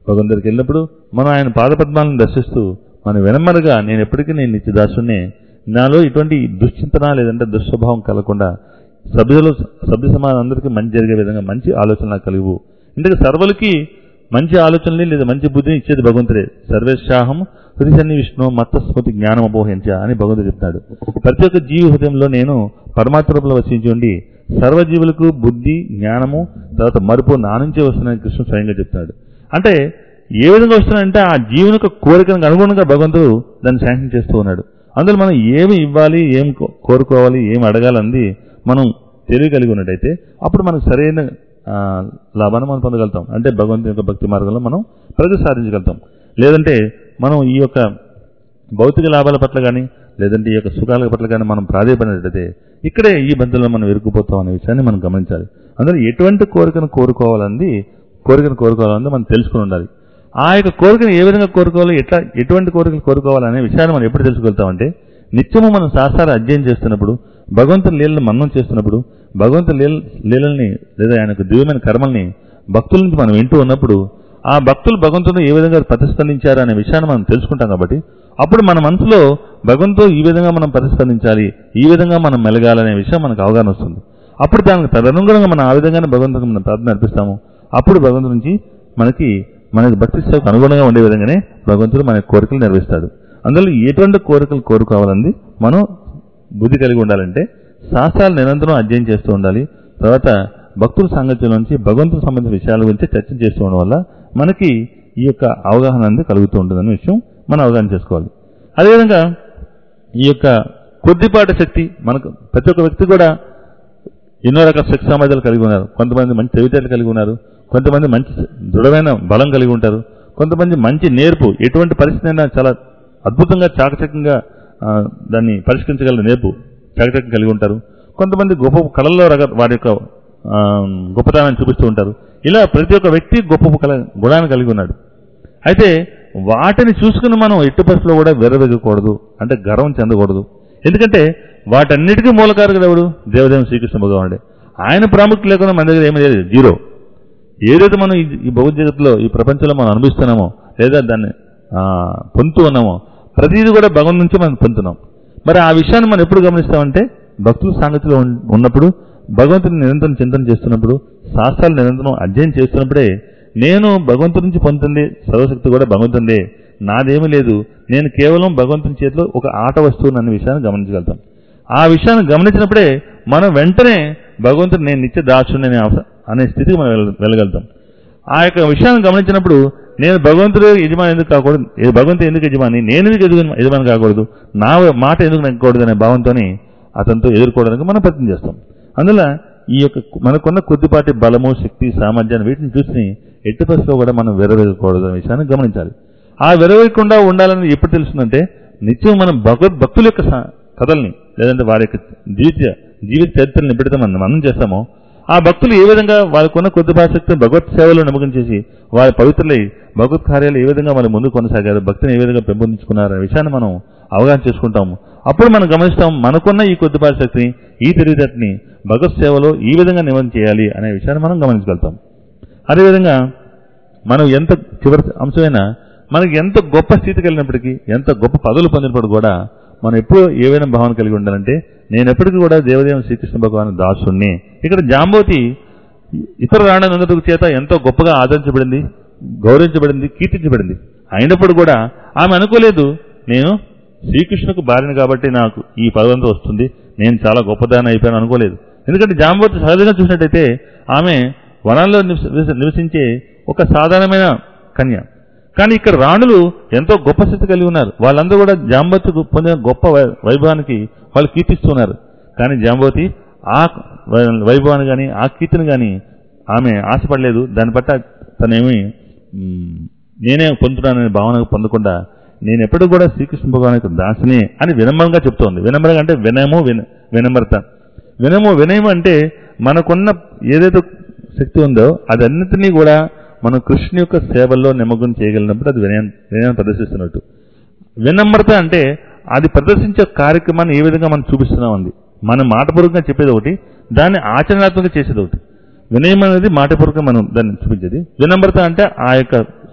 భగవంతుడికి వెళ్ళినప్పుడు మనం ఆయన పాదపద్మాలను దర్శిస్తూ మన వెనమ్మరగా నేను ఎప్పటికీ నేను నిత్యదాసునే నాలో ఇటువంటి దుశ్చింతన లేదంటే దుస్వభావం కలగకుండా సభ్యులు సభ్య సమాజం అందరికీ మంచి జరిగే విధంగా మంచి ఆలోచన నాకు కలుగు ఇందుకు సర్వులకి మంచి ఆలోచనలు లేదా మంచి బుద్ధిని ఇచ్చేది భగవంతుడే సర్వేశాహం హృదయన్ని విష్ణు మత్తస్మృతి జ్ఞానం అపోహించ అని భగవంతుడు చెప్తాడు ప్రతి ఒక్క జీవి హృదయంలో నేను పరమాత్మ రూపంలో వసించి ఉండి సర్వజీవులకు బుద్ధి జ్ఞానము తర్వాత మరుపు నా నుంచే వస్తున్నాయని కృష్ణుడు స్వయంగా చెప్తాడు అంటే ఏ విధంగా వస్తున్నాయంటే ఆ జీవుని యొక్క కోరికలకు అనుగుణంగా భగవంతుడు దాన్ని శాంక్షన్ చేస్తూ ఉన్నాడు అందులో మనం ఏమి ఇవ్వాలి ఏం కో- కోరుకోవాలి ఏం అడగాలంది మనం తెలివి కలిగి ఉన్నట్టయితే అప్పుడు మనకు సరైన ఆ, లాభాన్ని మనం పొందగలుగుతాం అంటే భగవంతుని యొక్క భక్తి మార్గంలో మనం ప్రగతి సాధించగలుగుతాం లేదంటే మనం ఈ యొక్క భౌతిక లాభాల పట్ల కానీ లేదంటే ఈ యొక్క సుఖాల పట్ల కానీ మనం ప్రాధాన్యపడినట్లయితే ఇక్కడే ఈ బంధంలో మనం ఇరుక్కుపోతాం అనే విషయాన్ని మనం గమనించాలి అందులో ఎటువంటి కోరికను కోరుకోవాలంది కోరికను కోరుకోవాలని మనం తెలుసుకుని ఉండాలి ఆ యొక్క కోరికను ఏ విధంగా కోరుకోవాలి ఎట్లా ఎటువంటి కోరికలు కోరుకోవాలనే విషయాన్ని మనం ఎప్పుడు తెలుసుకెళ్తామంటే నిత్యము మనం శాస్త్రాలు అధ్యయనం చేస్తున్నప్పుడు భగవంతుని లీలను మన్నం చేస్తున్నప్పుడు భగవంతుని లీల లీలల్ని లేదా ఆయన యొక్క దివ్యమైన కర్మల్ని భక్తుల నుంచి మనం వింటూ ఉన్నప్పుడు ఆ భక్తులు భగవంతుని ఏ విధంగా ప్రతిస్పందించారు అనే విషయాన్ని మనం తెలుసుకుంటాం కాబట్టి అప్పుడు మన మనసులో భగవంతుడు ఈ విధంగా మనం ప్రతిస్పందించాలి ఈ విధంగా మనం మెలగాలనే విషయం మనకు అవగాహన వస్తుంది అప్పుడు దానికి తదనుగుణంగా మనం ఆ విధంగానే భగవంతునికి మనం ప్రార్థన అర్పిస్తాము అప్పుడు భగవంతుడి నుంచి మనకి మనకి భక్తి సేవకు అనుగుణంగా ఉండే విధంగానే భగవంతుడు మన కోరికలు నెరవేరుస్తాడు అందులో ఎటువంటి కోరికలు కోరుకోవాలంది మనం బుద్ధి కలిగి ఉండాలంటే శాస్త్రాలు నిరంతరం అధ్యయనం చేస్తూ ఉండాలి తర్వాత భక్తుల సాంగత్యం నుంచి భగవంతుకు సంబంధించిన విషయాల గురించి చర్చ చేస్తూ ఉండడం వల్ల మనకి ఈ యొక్క అవగాహన అనేది కలుగుతూ ఉంటుందనే విషయం మనం అవగాహన చేసుకోవాలి అదేవిధంగా ఈ యొక్క కొద్దిపాటి శక్తి మనకు ప్రతి ఒక్క వ్యక్తి కూడా ఎన్నో రకాల శక్తి సామర్థ్యాలు కలిగి ఉన్నారు కొంతమంది మంచి తెలివితేటలు కలిగి ఉన్నారు కొంతమంది మంచి దృఢమైన బలం కలిగి ఉంటారు కొంతమంది మంచి నేర్పు ఎటువంటి పరిస్థితి అయినా చాలా అద్భుతంగా చాకచక్యంగా ఆ, దాన్ని పరిష్కరించగల నేర్పు చాకచక్యం కలిగి ఉంటారు కొంతమంది గొప్ప కళల్లో రక వారి యొక్క ఆ, గొప్పతనాన్ని చూపిస్తూ ఉంటారు ఇలా ప్రతి ఒక్క వ్యక్తి గొప్ప కళ గుణాన్ని కలిగి ఉన్నాడు అయితే వాటిని చూసుకుని మనం ఎట్టి పరిస్థితుల్లో కూడా వెర్రవెగ్గకూడదు అంటే గర్వం చెందకూడదు ఎందుకంటే వాటన్నిటికీ మూలకారకుడు ఎవడు దేవదేవుని శ్రీకృష్ణ భగవానుడే ఆయన ప్రాముఖ్యత లేకుండా మన దగ్గర ఏమీ లేదు జీరో ఏదైతే మనం ఈ- ఈ భౌతిక జగత్తులో ఈ ప్రపంచంలో మనం అనుభవిస్తున్నామో లేదా దాన్ని ఆ, పొందుతూ ఉన్నామో ప్రతిదీ కూడా భగవంతు నుంచి మనం పొందుతున్నాం మరి ఆ విషయాన్ని మనం ఎప్పుడు గమనిస్తామంటే భక్తుల సాంగతిలో ఉన్- ఉన్నప్పుడు భగవంతుని నిరంతరం చింతన చేస్తున్నప్పుడు శాస్త్రాలు నిరంతరం అధ్యయనం చేస్తున్నప్పుడే నేను భగవంతుడి నుంచి పొందుతుంది సర్వశక్తి కూడా భగవంతుందే నాదేమీ లేదు నేను కేవలం భగవంతుని చేతిలో ఒక ఆట వస్తువుని అనే విషయాన్ని గమనించగలుగుతాం ఆ విషయాన్ని గమనించినప్పుడే మనం వెంటనే భగవంతుడు నేను నిత్య దాచుని అనే అవస- అనే స్థితికి మనం వెళ్ళ- వెళ్ళగలుగుతాం ఆ యొక్క విషయాన్ని గమనించినప్పుడు నేను భగవంతుడు యజమాని ఎందుకు కాకూడదు ఏ భగవంతుడు ఎందుకు యజమాని నేను ఎందుకు యజమాని యజమాని కాకూడదు నా మాట ఎందుకు నెగ్గకూడదు అనే భావంతోని అతనితో ఎదుర్కోవడానికి మనం ప్రయత్నం చేస్తాం అందువల్ల ఈ యొక్క మనకున్న కొద్దిపాటి బలము శక్తి సామర్థ్యాన్ని వీటిని చూసి ఎట్టి పరిస్థితిలో కూడా మనం వెరవేయకూడదు అనే విషయాన్ని గమనించాలి ఆ వెరవేయకుండా ఉండాలని ఎప్పుడు తెలుస్తుందంటే నిత్యం మనం భగవద్ భక్తుల యొక్క సా- కథల్ని లేదంటే వారి యొక్క జీవిత జీవిత చరిత్రలను ఎప్పుడైతే మనం మనం చేస్తామో ఆ భక్తులు ఏ విధంగా వాళ్ళకున్న కొద్దిపాటి శక్తిని భగవత్ సేవలో నమ్మకం చేసి వారి పవిత్రులై భగవత్ కార్యాలు ఏ విధంగా వాళ్ళ ముందు కొనసాగారు భక్తిని ఏ విధంగా పెంపొందించుకున్నారు అనే విషయాన్ని మనం అవగాహన చేసుకుంటాము అప్పుడు మనం గమనిస్తాం మనకున్న ఈ కొద్దిపాటి శక్తిని ఈ తెలివితేటని భగవత్ సేవలో ఈ విధంగా నిమజ్జనం చేయాలి అనే విషయాన్ని మనం గమనించగలుగుతాం అదేవిధంగా మనం ఎంత చివరి అంశమైనా మనకి ఎంత గొప్ప స్థితి కలిగినప్పటికీ ఎంత గొప్ప పదవులు పొందినప్పుడు కూడా మనం ఎప్పుడు ఏవైనా భావన కలిగి ఉండాలంటే నేను ఎప్పటికీ కూడా దేవదేవుని శ్రీకృష్ణ భగవాన్ దాసుణ్ణి ఇక్కడ జాంబోతి ఇతర రాణులందరి చేత ఎంతో గొప్పగా ఆదరించబడింది గౌరవించబడింది కీర్తించబడింది అయినప్పుడు కూడా ఆమె అనుకోలేదు నేను శ్రీకృష్ణుకు భార్యను కాబట్టి నాకు ఈ పదవంతా వస్తుంది నేను చాలా గొప్పదాన్ని అయిపోయాను అనుకోలేదు ఎందుకంటే జాంబోతి సహజంగా చూసినట్టయితే ఆమె వనాల్లో నివసి- నివసించే ఒక సాధారణమైన కన్య కానీ ఇక్కడ రాణులు ఎంతో గొప్ప స్థితి కలిగి ఉన్నారు వాళ్ళందరూ కూడా జాంబోతి పొందిన గొప్ప వై- వైభవానికి వాళ్ళు కీర్తిస్తున్నారు కానీ జాంబోతి ఆ వై- వైభవాన్ని కానీ ఆ కీర్తిని కానీ ఆమె ఆశపడలేదు దాన్ని బట్ట తనేమి మ్, నేనే పొందుతున్నాననే భావన పొందకుండా నేను ఎప్పుడు కూడా శ్రీకృష్ణ భగవాన్ యొక్క దాసిని అని వినమ్రంగా చెప్తోంది వినమ్రంగా అంటే వినయము విన వినమ్రత వినము వినయం అంటే మనకున్న ఏదైతే శక్తి ఉందో అదన్నిటినీ కూడా మనం కృష్ణు యొక్క సేవల్లో నిమగ్నం చేయగలిగినప్పుడు అది వినయం వినయం ప్రదర్శిస్తున్నట్టు వినమ్రత అంటే అది ప్రదర్శించే కార్యక్రమాన్ని ఏ విధంగా మనం చూపిస్తున్నాం అంది మనం మాటపూర్వకంగా చెప్పేది ఒకటి దాన్ని ఆచరణాత్మకంగా చేసేది ఒకటి వినయం అనేది మాటపూర్వకంగా మనం దాన్ని చూపించేది వినమ్రత అంటే ఆ యొక్క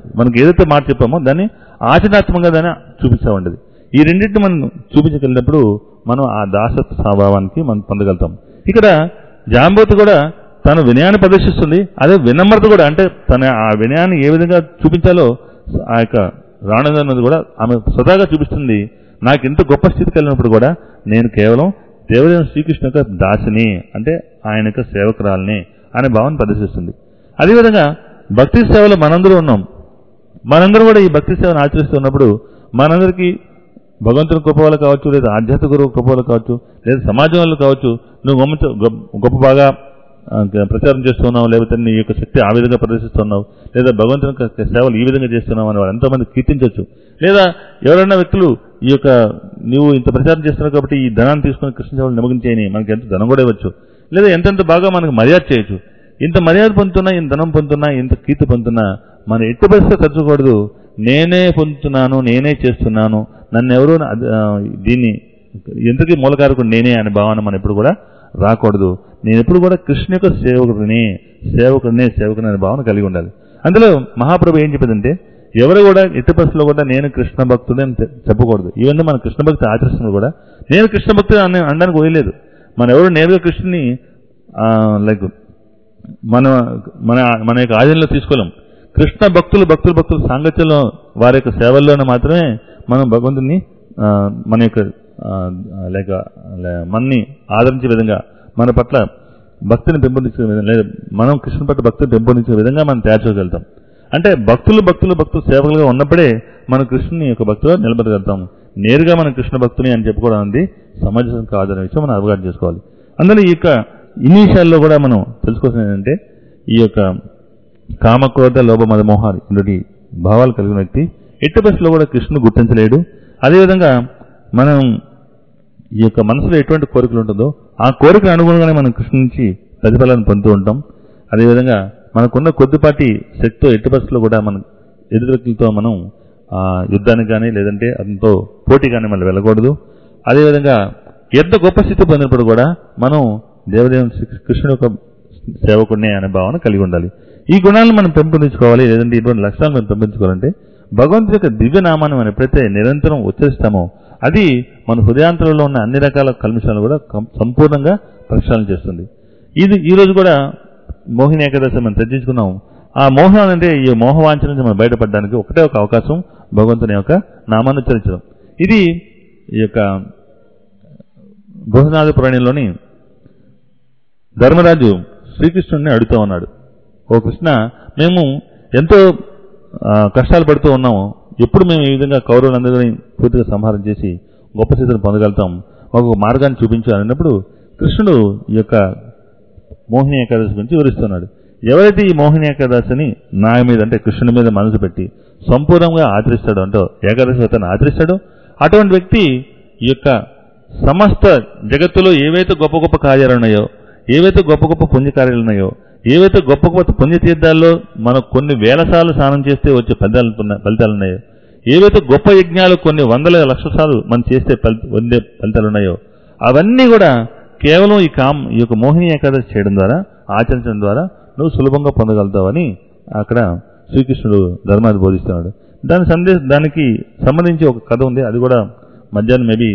మనకి ఏదైతే మాట చెప్పామో దాన్ని ఆచరణాత్మకంగా దాన్ని చూపిస్తూ ఉండేది ఈ రెండింటిని మనం చూపించగలిగినప్పుడు మనం ఆ దాసత్వ స్వభావానికి మనం పొందగలుగుతాం ఇక్కడ జాంబోతు కూడా తన వినయాన్ని ప్రదర్శిస్తుంది అదే వినమ్రత కూడా అంటే తన ఆ వినయాన్ని ఏ విధంగా చూపించాలో ఆ యొక్క రాణదన్నది కూడా ఆమె స్వతహాగా చూపిస్తుంది నాకు ఇంత గొప్ప స్థితి కలిగినప్పుడు కూడా నేను కేవలం దేవదేవుని శ్రీకృష్ణ యొక్క దాసిని అంటే ఆయన యొక్క సేవకురాలని అనే భావన ప్రదర్శిస్తుంది అదేవిధంగా భక్తి సేవలో మనందరూ ఉన్నాం మనందరం కూడా ఈ భక్తి సేవను ఆచరిస్తున్నప్పుడు మనందరికీ భగవంతుని గొప్ప వాళ్ళు కావచ్చు లేదా ఆధ్యాత్మిక గురువు గొప్ప వాళ్ళు కావచ్చు లేదా సమాజం వాళ్ళు కావచ్చు నువ్వు గొప్ప గొప్ప బాగా ఆ, ప్రచారం చేస్తున్నావు లేకపోతే నీ యొక్క శక్తి ఆ విధంగా ప్రదర్శిస్తున్నావు లేదా భగవంతుని యొక్క సేవలు ఈ విధంగా చేస్తున్నావు అని వాళ్ళు ఎంతోమంది కీర్తించవచ్చు లేదా ఎవరైనా వ్యక్తులు ఈ యొక్క నువ్వు ఇంత ప్రచారం చేస్తున్నావు కాబట్టి ఈ ధనాన్ని తీసుకుని కృష్ణ సేవలు నిమగ్నం మనకి ఎంత ధనం కూడా ఇవ్వచ్చు లేదా ఎంతెంత బాగా మనకు మర్యాద చేయొచ్చు ఇంత మర్యాద పొందుతున్నా ఇంత ధనం పొందుతున్నా ఇంత కీర్తి పొందుతున్నా మన ఎట్టి పరిస్థితి తరచకూడదు నేనే పొందుతున్నాను నేనే చేస్తున్నాను నన్ను ఎవరు దీన్ని ఎంతకీ మూలకారకుడు నేనే అనే భావన మనం ఎప్పుడు కూడా రాకూడదు నేను ఎప్పుడు కూడా కృష్ణ యొక్క సేవకుడిని సేవకుడిని సేవకుని అనే భావన కలిగి ఉండాలి అందులో మహాప్రభు ఏం చెప్పిందంటే ఎవరు కూడా ఎట్టి పరిస్థితుల్లో కూడా నేను కృష్ణ భక్తుడు అని చె- చెప్పకూడదు ఈవెన్ మన కృష్ణ భక్తి ఆచరిస్తున్నది కూడా నేను కృష్ణ భక్తుడు అని అనడానికి వదిలేదు మన ఎవరు నేరుగా కృష్ణుని లైక్ మన మన మన యొక్క ఆధీనంలో తీసుకోలేం కృష్ణ భక్తులు భక్తులు భక్తుల సాంగత్యంలో వారి యొక్క సేవల్లోనే మాత్రమే మనం భగవంతుని ఆ, మన యొక్క ఆ, లేక లే- మనని ఆదరించే విధంగా మన పట్ల భక్తిని పెంపొందించే విధంగా లేదా మనం కృష్ణ పట్ల భక్తిని పెంపొందించే విధంగా మనం తయారు చేయగలుగుతాం అంటే భక్తులు భక్తులు భక్తులు సేవకులుగా ఉన్నప్పుడే మనం కృష్ణుని యొక్క భక్తిలో నిలబడగలుగుతాం నేరుగా మనం కృష్ణ భక్తుని అని చెప్పుకోవడం అనేది సమాజం కాదనే విషయం మనం అవగాహన చేసుకోవాలి అందులో ఈ యొక్క ఇన్ని విషయాల్లో కూడా మనం తెలుసుకోవాల్సింది ఏంటంటే ఈ యొక్క కామక్రోధ లోభ మద మోహాలు ఇటువంటి భావాలు కలిగిన వ్యక్తి ఎట్టి బస్సులో కూడా కృష్ణుని గుర్తించలేడు అదేవిధంగా మనం ఈ యొక్క మనసులో ఎటువంటి కోరికలు ఉంటుందో ఆ కోరిక అనుగుణంగానే మనం కృష్ణ నుంచి ప్రతిఫలాన్ని పొందుతూ ఉంటాం అదేవిధంగా మనకున్న కొద్దిపాటి శక్తితో ఎట్టి బస్సులో కూడా మన ఎదురు వ్యక్తులతో మనం ఆ, యుద్ధానికి కానీ లేదంటే అతనితో పోటీ కానీ మనం వెళ్ళకూడదు అదేవిధంగా ఎంత గొప్ప స్థితి పొందినప్పుడు కూడా మనం దేవదేవుని శ్రీ కృష్ణుడు యొక్క సేవకుడినే అనే భావన కలిగి ఉండాలి ఈ గుణాలను మనం పెంపొందించుకోవాలి లేదంటే ఇటువంటి లక్షణాలు మనం పెంపొందించుకోవాలంటే భగవంతుడి యొక్క దివ్య నామాన్ని మనం ఎప్పుడైతే నిరంతరం ఉచ్చరిస్తామో అది మన హృదయాంతరంలో ఉన్న అన్ని రకాల కల్మిషాలను కూడా కం- సంపూర్ణంగా ప్రక్షాళన చేస్తుంది ఇది ఈ రోజు కూడా మోహిని ఏకాదశి మనం చర్చించుకున్నాం ఆ మోహం అంటే ఈ మోహవాంఛ నుంచి మనం బయటపడడానికి ఒకటే ఒక అవకాశం భగవంతుని యొక్క నామాన్ని ఉచ్చరించడం ఇది ఈ యొక్క బృహనాథ పురాణంలోని ధర్మరాజు శ్రీకృష్ణుడిని అడుగుతూ ఉన్నాడు ఓ కృష్ణ మేము ఎంతో ఆ, కష్టాలు పడుతూ ఉన్నాము ఎప్పుడు మేము ఈ విధంగా కౌరవులందరినీ పూర్తిగా సంహారం చేసి గొప్ప స్థితిని పొందగలుగుతాం మాకు ఒక మార్గాన్ని చూపించు అన్నప్పుడు కృష్ణుడు ఈ యొక్క మోహిని ఏకాదశి గురించి వివరిస్తున్నాడు ఎవరైతే ఈ మోహిని ఏకాదశిని నా మీద అంటే కృష్ణుని మీద మనసు పెట్టి సంపూర్ణంగా ఆచరిస్తాడో అంటే ఏకాదశి వ్రతాన్ని ఆచరిస్తాడో అటువంటి వ్యక్తి ఈ యొక్క సమస్త జగత్తులో ఏవైతే గొప్ప గొప్ప కార్యాలు ఉన్నాయో ఏవైతే గొప్ప గొప్ప పుణ్యకార్యాలు ఉన్నాయో ఏవైతే గొప్ప గొప్ప పుణ్యతీర్థాల్లో మనం కొన్ని వేల సార్లు స్నానం చేస్తే వచ్చే ఫలితాలు ఉన్న- ఫలితాలు ఉన్నాయో ఏవైతే గొప్ప యజ్ఞాలు కొన్ని వందల లక్షల సార్లు మనం చేస్తే ఫలి- పొందే ఫలితాలు ఉన్నాయో అవన్నీ కూడా కేవలం ఈ కామ్ ఈ యొక్క మోహిని ఏకాదశి చేయడం ద్వారా ఆచరించడం ద్వారా నువ్వు సులభంగా పొందగలుగుతావని అక్కడ శ్రీకృష్ణుడు ధర్మాన్ని బోధిస్తున్నాడు దాని సందేశ దానికి సంబంధించి ఒక కథ ఉంది అది కూడా మధ్యాహ్నం మేబీ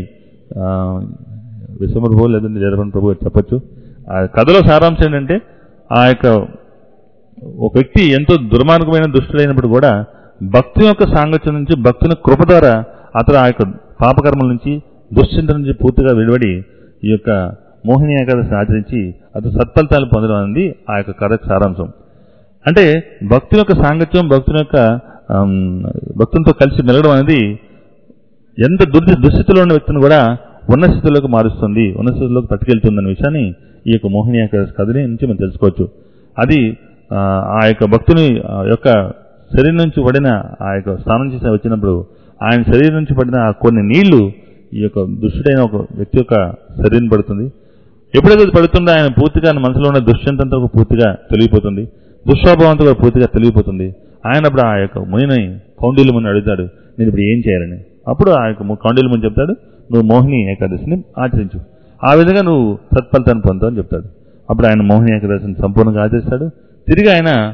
విశ్వమ ప్రభు లేదంటే జరపన్ ప్రభు గారు చెప్పొచ్చు ఆ కథలో సారాంశం ఏంటంటే ఆ యొక్క ఒక వ్యక్తి ఎంతో దుర్మార్గమైన దుష్టుడైనప్పుడు కూడా భక్తి యొక్క సాంగత్యం నుంచి భక్తుని కృప ద్వారా అతను ఆ యొక్క పాపకర్మల నుంచి దుశ్చింత నుంచి పూర్తిగా విడివడి ఈ యొక్క మోహిని ఏకాదశి ఆచరించి అతను సత్ఫలితాలు పొందడం అనేది ఆ యొక్క కథకు సారాంశం అంటే భక్తుని యొక్క సాంగత్యం భక్తుని యొక్క ఆమ్, భక్తునితో కలిసి మెలగడం అనేది ఎంత దుర్ దుస్థితిలో ఉన్న వ్యక్తిని కూడా ఉన్న స్థితిలోకి మారుస్తుంది ఉన్న స్థితిలోకి పట్టుకెళ్తుందన్న విషయాన్ని ఈ యొక్క మోహిని ఏకాదశి కథని నుంచి మనం తెలుసుకోవచ్చు అది ఆ, ఆ యొక్క భక్తుని ఆ యొక్క శరీరం నుంచి పడిన ఆ యొక్క స్నానం చేసి వచ్చినప్పుడు ఆయన శరీరం నుంచి పడిన ఆ కొన్ని నీళ్లు ఈ యొక్క దుష్టుడైన ఒక వ్యక్తి యొక్క శరీరం పడుతుంది ఎప్పుడైతే అది పడుతుందో ఆయన పూర్తిగా ఆయన మనసులో ఉన్న దుష్యంతంతో పూర్తిగా తెలియపోతుంది దుష్స్వభావంతో కూడా పూర్తిగా తెలియపోతుంది ఆయన అప్పుడు ఆ యొక్క మునిని కౌండిల్య ముని అడుగుతాడు నేను ఇప్పుడు ఏం చేయాలని అప్పుడు ఆ యొక్క ము- కౌండిల్య ముని చెప్తాడు నువ్వు మోహిని ఏకాదశిని ఆచరించు ఆ విధంగా నువ్వు సత్ఫలితాన్ని పొందుతావు అని చెప్తాడు అప్పుడు ఆయన మోహిని ఏకాదశిని సంపూర్ణంగా ఆచరిస్తాడు తిరిగి ఆయన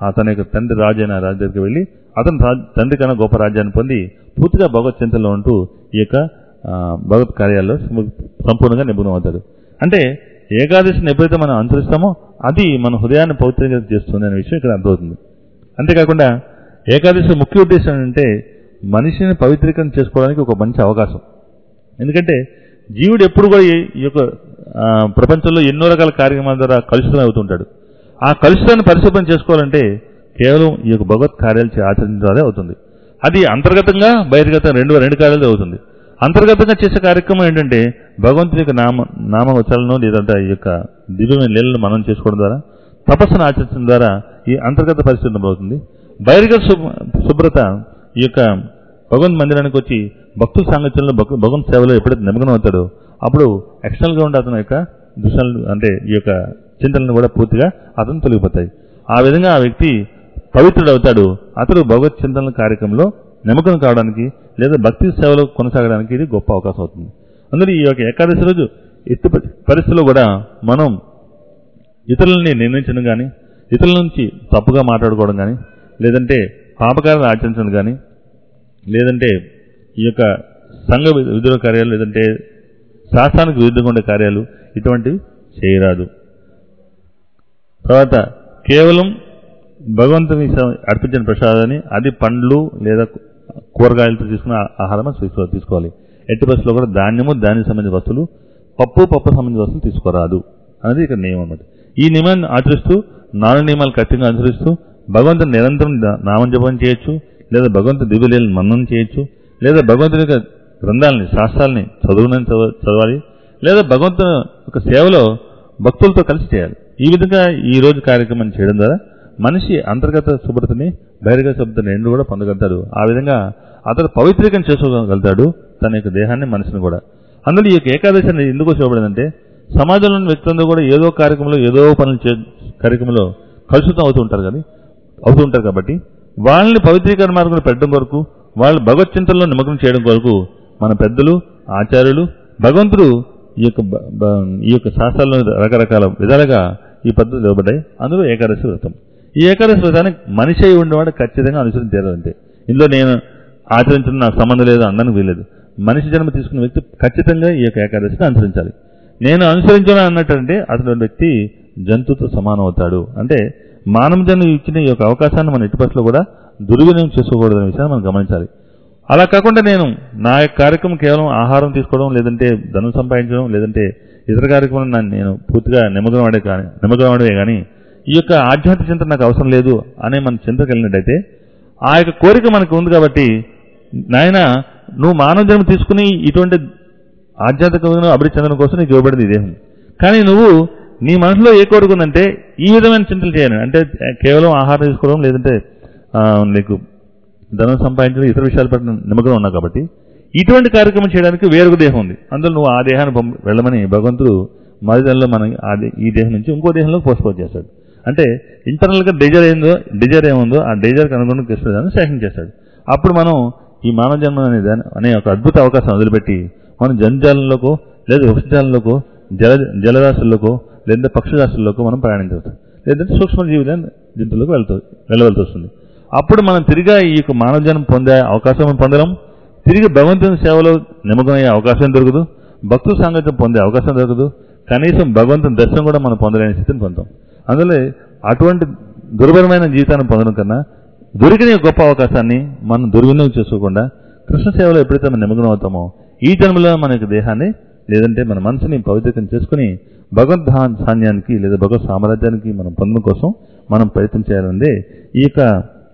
అతని యొక్క తండ్రి రాజు అయిన రాజు దగ్గరికి వెళ్ళి అతను రాజ్- తండ్రి కన్నా గొప్ప రాజ్యాన్ని పొంది పూర్తిగా భగవత్ చింతనలో ఉంటూ ఈ యొక్క ఆ, భగవత్ కార్యాల్లో సం- సంపూర్ణంగా నిపుణం అవుతాడు అంటే ఏకాదశిని ఎప్పుడైతే మనం అనుసరిస్తామో అది మన హృదయాన్ని పవిత్రంగా చేస్తుంది అనే విషయం ఇక్కడ అర్థమవుతుంది అంతేకాకుండా ఏకాదశి ముఖ్య ఉద్దేశం ఏంటంటే మనిషిని పవిత్రీకరణ చేసుకోవడానికి ఒక మంచి అవకాశం ఎందుకంటే జీవుడు ఎప్పుడు కూడా ఈ ఈ యొక్క ఆ, ప్రపంచంలో ఎన్నో రకాల కార్యక్రమాల ద్వారా కలుషితం అవుతుంటాడు ఆ కలుషితాన్ని పరిశుభ్రం చేసుకోవాలంటే కేవలం ఈ యొక్క భగవత్ కార్యాలు చే- ఆచరించడం ద్వారా అవుతుంది అది అంతర్గతంగా బహిర్గతంగా రెండు రెండు కార్యాలు అవుతుంది అంతర్గతంగా చేసే కార్యక్రమం ఏంటంటే భగవంతుని యొక్క నామ నామ ఉచ్చారణను లేదంటే ఈ యొక్క దివ్యమైన లీలను మనం చేసుకోవడం ద్వారా తపస్సును ఆచరించడం ద్వారా ఈ అంతర్గత పరిశుభ్రం అవుతుంది బహిర్గత శుభ్ర- శుభ్రత ఈ యొక్క భగవంత్ మందిరానికి వచ్చి భక్తుల సాంగత్యంలో భక్తు భగవంత్ సేవలో ఎప్పుడైతే నిమగ్నం అవుతాడో అప్పుడు ఎక్స్టర్నల్ గా ఉండే అతని యొక్క దృశ్యాలను అంటే ఈ యొక్క చింతనలు కూడా పూర్తిగా అతను తొలగిపోతాయి ఆ విధంగా ఆ వ్యక్తి పవిత్రుడు అవుతాడు అతడు భగవత్ చింతనల కార్యక్రమంలో నిమగ్నం కావడానికి లేదా భక్తి సేవలో కొనసాగడానికి ఇది గొప్ప అవకాశం అవుతుంది అందులో ఈ యొక్క ఏకాదశి రోజు ఎట్టి పరి- పరిస్థితుల్లో కూడా మనం ఇతరులని నిర్ణయించడం కానీ ఇతరుల నుంచి తప్పుగా మాట్లాడుకోవడం కానీ లేదంటే పాపకారాలు ఆచరించడం కానీ లేదంటే ఈ యొక్క సంఘ వి- విధుల కార్యాలు లేదంటే శాస్త్రానికి విరుద్ధంగా ఉండే కార్యాలు ఇటువంటివి చేయరాదు తర్వాత కేవలం భగవంతుని స- అర్పించిన ప్రసాదాన్ని అది పండ్లు లేదా కూరగాయలతో తీసుకున్న ఆ- ఆహారం తీసుకో తీసుకోవాలి ఎట్టి బస్సులో కూడా ధాన్యము ధాన్యం సంబంధించిన వస్తువులు పప్పు పప్పు సంబంధించిన వస్తువులు తీసుకోరాదు అనేది ఇక్కడ నియమం అన్నమాట ఈ నియమాన్ని ఆచరిస్తూ నాలుగు నియమాలు ఖచ్చితంగా అనుసరిస్తూ భగవంతుని నిరంతరం దా- నామం జపం చేయొచ్చు లేదా భగవంతుని దివ్యలీలను మన్నం చేయొచ్చు లేదా భగవంతుని యొక్క గ్రంథాలని శాస్త్రాలని చదువునని చదవ- చదవాలి లేదా భగవంతుని యొక్క సేవలో భక్తులతో కలిసి చేయాలి ఈ విధంగా ఈ రోజు కార్యక్రమం చేయడం ద్వారా మనిషి అంతర్గత శుభ్రతని బహిర్గత శుభ్రతని రెండు కూడా పొందగలుగుతాడు ఆ విధంగా అతడు పవిత్రీకరణ చేసుకోగలుగుతాడు తన యొక్క దేహాన్ని మనసుని కూడా అందులో ఈ యొక్క ఏకాదశి అనేది ఎందుకు చూపబడిందంటే సమాజంలోని వ్యక్తులందరూ కూడా ఏదో కార్యక్రమంలో ఏదో పనులు చే కార్యక్రమంలో కలుషితం అవుతూ ఉంటారు కానీ అవుతూ ఉంటారు కాబట్టి వాళ్ళని పవిత్రీకరణ మార్గంలో పెట్టడం కొరకు వాళ్ళు భగవత్ చింతనలో నిమగ్నం చేయడం కొరకు మన పెద్దలు ఆచార్యులు భగవంతుడు ఈ యొక్క బ- బ- ఈ యొక్క శాస్త్రాల్లో రకరకాల విధాలుగా ఈ పద్ధతులు ఇవ్వబడ్డాయి అందులో ఏకాదశి వ్రతం ఈ ఏకాదశి వ్రతాన్ని మనిషి అయి ఉండేవాడు ఖచ్చితంగా అనుసరించారు అంతే ఇందులో నేను ఆచరించడం నాకు సంబంధం లేదు అనడానికి వీలేదు మనిషి జన్మ తీసుకున్న వ్యక్తి ఖచ్చితంగా ఈ యొక్క ఏకాదశిని అనుసరించాలి నేను అనుసరించను అన్నట్టంటే అటువంటి వ్యక్తి జంతువుతో సమానం అవుతాడు అంటే మానవ జన్మ ఇచ్చిన ఈ యొక్క అవకాశాన్ని మన ఎట్టుపట్లో కూడా దుర్వినియోగం చేసుకోకూడదనే విషయాన్ని మనం గమనించాలి అలా కాకుండా నేను నా యొక్క కార్యక్రమం కేవలం ఆహారం తీసుకోవడం లేదంటే ధనం సంపాదించడం లేదంటే ఇతర కార్యక్రమం నన్ను నేను పూర్తిగా నిమగ్నం ఆడే కానీ నిమగ్నం ఆడే కానీ ఈ యొక్క ఆధ్యాత్మిక చింతన నాకు అవసరం లేదు అనే మన చింత కలిగినట్టయితే ఆ యొక్క కోరిక మనకు ఉంది కాబట్టి నాయన నువ్వు మానవ జన్మ తీసుకుని ఇటువంటి ఆధ్యాత్మికంగా అభివృద్ధి చెందడం కోసం నీకు ఇవ్వబడింది ఈ దేహం కానీ నువ్వు నీ మనసులో ఏ కోరిక ఉందంటే ఈ విధమైన చింతలు చేయాలి అంటే కేవలం ఆహారం తీసుకోవడం లేదంటే ఆ, నీకు ధనం సంపాదించడం ఇతర విషయాల పట్ల నిమగ్నం ఉన్నావు కాబట్టి ఇటువంటి కార్యక్రమం చేయడానికి వేరొక దేహం ఉంది అందులో నువ్వు ఆ దేహాన్ని పంప- వెళ్ళమని భగవంతుడు మరిదల్లో మన ఆ దే- ఈ దేహం నుంచి ఇంకో దేహంలోకి పోస్ట్పోజ్ చేస్తాడు అంటే ఇంటర్నల్ గా డిజైర్ ఏందో డిజైర్ ఏముందో ఆ డిజైర్కి అనుగుణంగా కృష్ణుడు శాసనం చేస్తాడు అప్పుడు మనం ఈ మానవ జన్మ అనే దాని అనే ఒక అద్భుత అవకాశం వదిలిపెట్టి మనం జంజాలంలోకో లేదా వృక్షజాలంలోకో జల జలరాశుల్లోకో లేదా పక్షురాశుల్లోకో మనం ప్రయాణించవచ్చు లేదంటే సూక్ష్మ జీవితం జంతువులకు వెళ్తూ వెళ్ళవలసి వస్తుంది అప్పుడు మనం తిరిగా ఈ యొక్క మానవ జన్మ పొందే అవకాశం పొందడం తిరిగి భగవంతుని సేవలో నిమగ్నమయ్యే అవకాశం దొరకదు భక్తుల సాంగత్యం పొందే అవకాశం దొరకదు కనీసం భగవంతుని దర్శనం కూడా మనం పొందలేని స్థితిని పొందాం అందులో అటువంటి దుర్భరమైన జీవితాన్ని పొందడం కన్నా దొరికిన ఈ గొప్ప అవకాశాన్ని మనం దుర్వినియోగం చేసుకోకుండా కృష్ణ సేవలో ఎప్పుడైతే మనం నిమగ్నం అవుతామో ఈ జన్మలో మన యొక్క దేహాన్ని లేదంటే మన మనసుని పవిత్రం చేసుకుని భగవద్ ధా- సాన్యానికి లేదా భగవత్ సామ్రాజ్యానికి మనం పొందడం కోసం మనం ప్రయత్నం చేయాలంటే ఈ యొక్క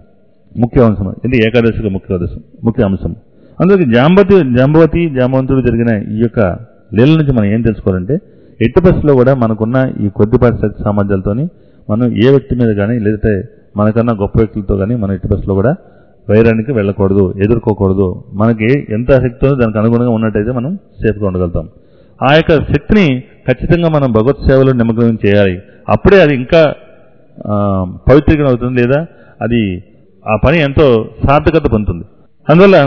ముఖ్య అంశం ఇది ఏకాదశిగా ముఖ్య అంశం ముఖ్య అంశం అందుకే జాంబతి జాంబవతి జాంబవంతుడు జరిగిన ఈ యొక్క లీల నుంచి మనం ఏం తెలుసుకోవాలంటే ఎట్టి పరిస్థితుల్లో కూడా మనకున్న ఈ కొద్దిపాటి శక్తి సామర్థ్యాలతోని మనం ఏ వ్యక్తి మీద కానీ లేదంటే మనకన్నా గొప్ప వ్యక్తులతో కానీ మన ఎట్టి పరిస్థితుల్లో కూడా వైరానికి వెళ్ళకూడదు ఎదుర్కోకూడదు మనకి ఎంత శక్తి ఉందో దానికి అనుగుణంగా ఉన్నట్టయితే మనం సేఫ్గా ఉండగలుగుతాం ఆ యొక్క శక్తిని ఖచ్చితంగా మనం భగవత్ సేవలో నిమగ్నం చేయాలి అప్పుడే అది ఇంకా ఆ, పవిత్రీకరణ అవుతుంది లేదా అది ఆ పని ఎంతో సార్థకత పొందుతుంది అందువల్ల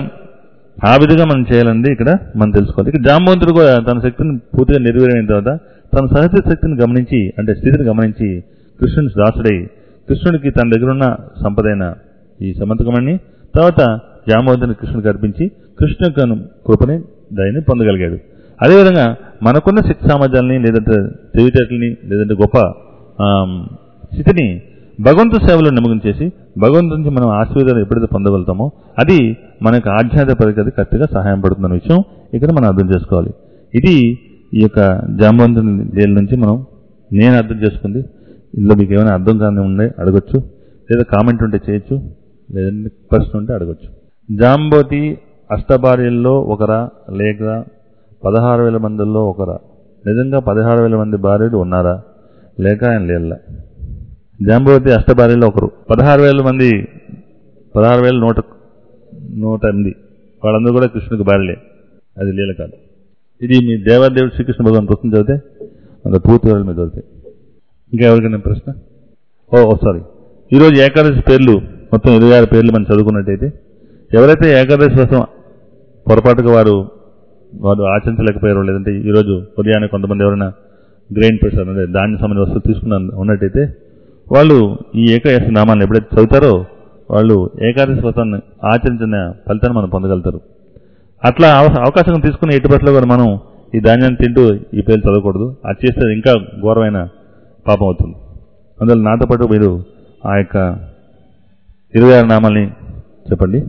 ఆ విధంగా మనం చేయాలండి ఇక్కడ మనం తెలుసుకోవాలి ఇక జాంబవంతుడు కూడా తన శక్తిని పూర్తిగా నెరవేరిన తర్వాత తన సహజ శక్తిని గమనించి అంటే స్థితిని గమనించి కృష్ణుని దాసుడై కృష్ణుడికి తన దగ్గర ఉన్న సంపదైన ఈ సమంతకమణి తర్వాత జాంబవంతుని కృష్ణుడికి అర్పించి కృష్ణ కృపని దయని పొందగలిగాడు అదేవిధంగా మనకున్న శక్తి సామర్థ్యాలని లేదంటే తెలివితేటలని లేదంటే గొప్ప ఆమ్, స్థితిని భగవంతు సేవలో నిమగ్నం చేసి భగవంతు నుంచి మనం ఆశీర్వాదాలు ఎప్పుడైతే పొందగలుగుతామో అది మనకు ఆధ్యాత్మిక పరిగతి కరెక్ట్గా సహాయం పడుతున్న విషయం ఇక్కడ మనం అర్థం చేసుకోవాలి ఇది ఈ యొక్క జాంబవంతుని జైలు నుంచి మనం నేను అర్థం చేసుకుంది ఇందులో మీకు ఏమైనా అర్థం కానీ ఉండే అడగొచ్చు లేదా కామెంట్ ఉంటే చేయొచ్చు లేదంటే ప్రశ్న ఉంటే అడగొచ్చు జాంబోతి అష్టభార్యల్లో ఒకరా లేక పదహారు వేల మందిలో ఒకరా నిజంగా పదహారు వేల మంది భార్యలు ఉన్నారా లేక ఆయన లేళ్ళ జాంబవతి అష్టభార్యలో ఒకరు పదహారు వేల మంది పదహారు వేల నూట నూట ఎనిమిది వాళ్ళందరూ కూడా కృష్ణుడికి భార్యలే అది లీల కాదు ఇది మీ దేవాదేవుడు శ్రీకృష్ణ భగవాన్ పుస్తకం చదివితే అంత పూర్తి వాళ్ళ మీద చదివితే ఇంకా ఎవరికైనా ప్రశ్న ఓ ఓ సారీ ఈరోజు ఏకాదశి పేర్లు మొత్తం ఇరవై ఆరు పేర్లు మనం చదువుకున్నట్టయితే ఎవరైతే ఏకాదశి కోసం పొరపాటుగా వారు వారు ఆచరించలేకపోయారో లేదంటే ఈరోజు ఉదయాన్నే కొంతమంది ఎవరైనా గ్రెయిన్ ప్రసాద్ అంటే ధాన్య సంబంధించిన వస్తువులు తీసుకున్న ఉన్నట్టయితే వాళ్ళు ఈ ఏకాదశి నామాలను ఎప్పుడైతే చదువుతారో వాళ్ళు ఏకాదశి వ్రతాన్ని ఆచరించిన ఫలితాన్ని మనం పొందగలుగుతారు అట్లా అవ- అవకాశం తీసుకుని ఎటు పట్ల కూడా మనం ఈ ధాన్యాన్ని తింటూ ఈ పేర్లు చదవకూడదు అది చేస్తే అది ఇంకా ఘోరమైన పాపం అవుతుంది అందువల్ల నాతో పాటు మీరు ఆ యొక్క ఇరవై ఆరు నామాల్ని చెప్పండి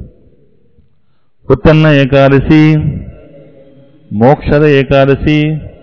ఉత్తన్న ఏకాదశి మోక్షద ఏకాదశి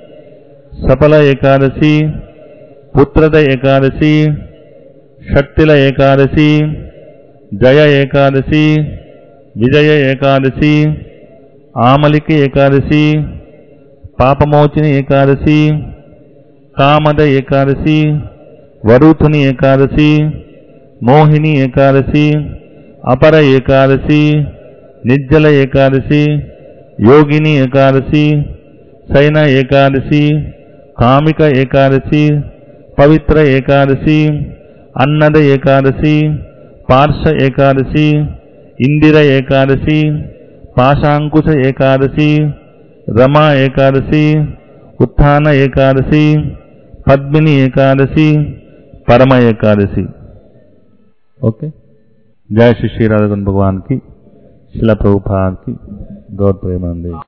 సఫల ఏకాదశి పుత్రద ఏకాదశి షట్టిల ఏకాదశి జయ ఏకాదశి విజయ ఏకాదశి ఆమలిక ఏకాదశి పాపమోచిని ఏకాదశి కామద ఏకాదశి వరుతుని ఏకాదశి మోహిని ఏకాదశి అపర ఏకాదశి నిర్జల ఏకాదశి యోగిని ఏకాదశి శయన ఏకాదశి కామిక ఏకాదశి పవిత్ర ఏకాదశి అన్నద ఏకాదశి పార్శ ఏకాదశి ఇందిర ఏకాదశి పాశాంకుశ ఏకాదశి రమా ఏకాదశి ఉత్థాన ఏకాదశి పద్మిని ఏకాదశి పరమ ఏకాదశి ఓకే జయ శ్రీ శ్రీ రాధగన్ భగవాన్ కి శిల ప్రభుపాద్ కి గౌర్ ప్రేమానందే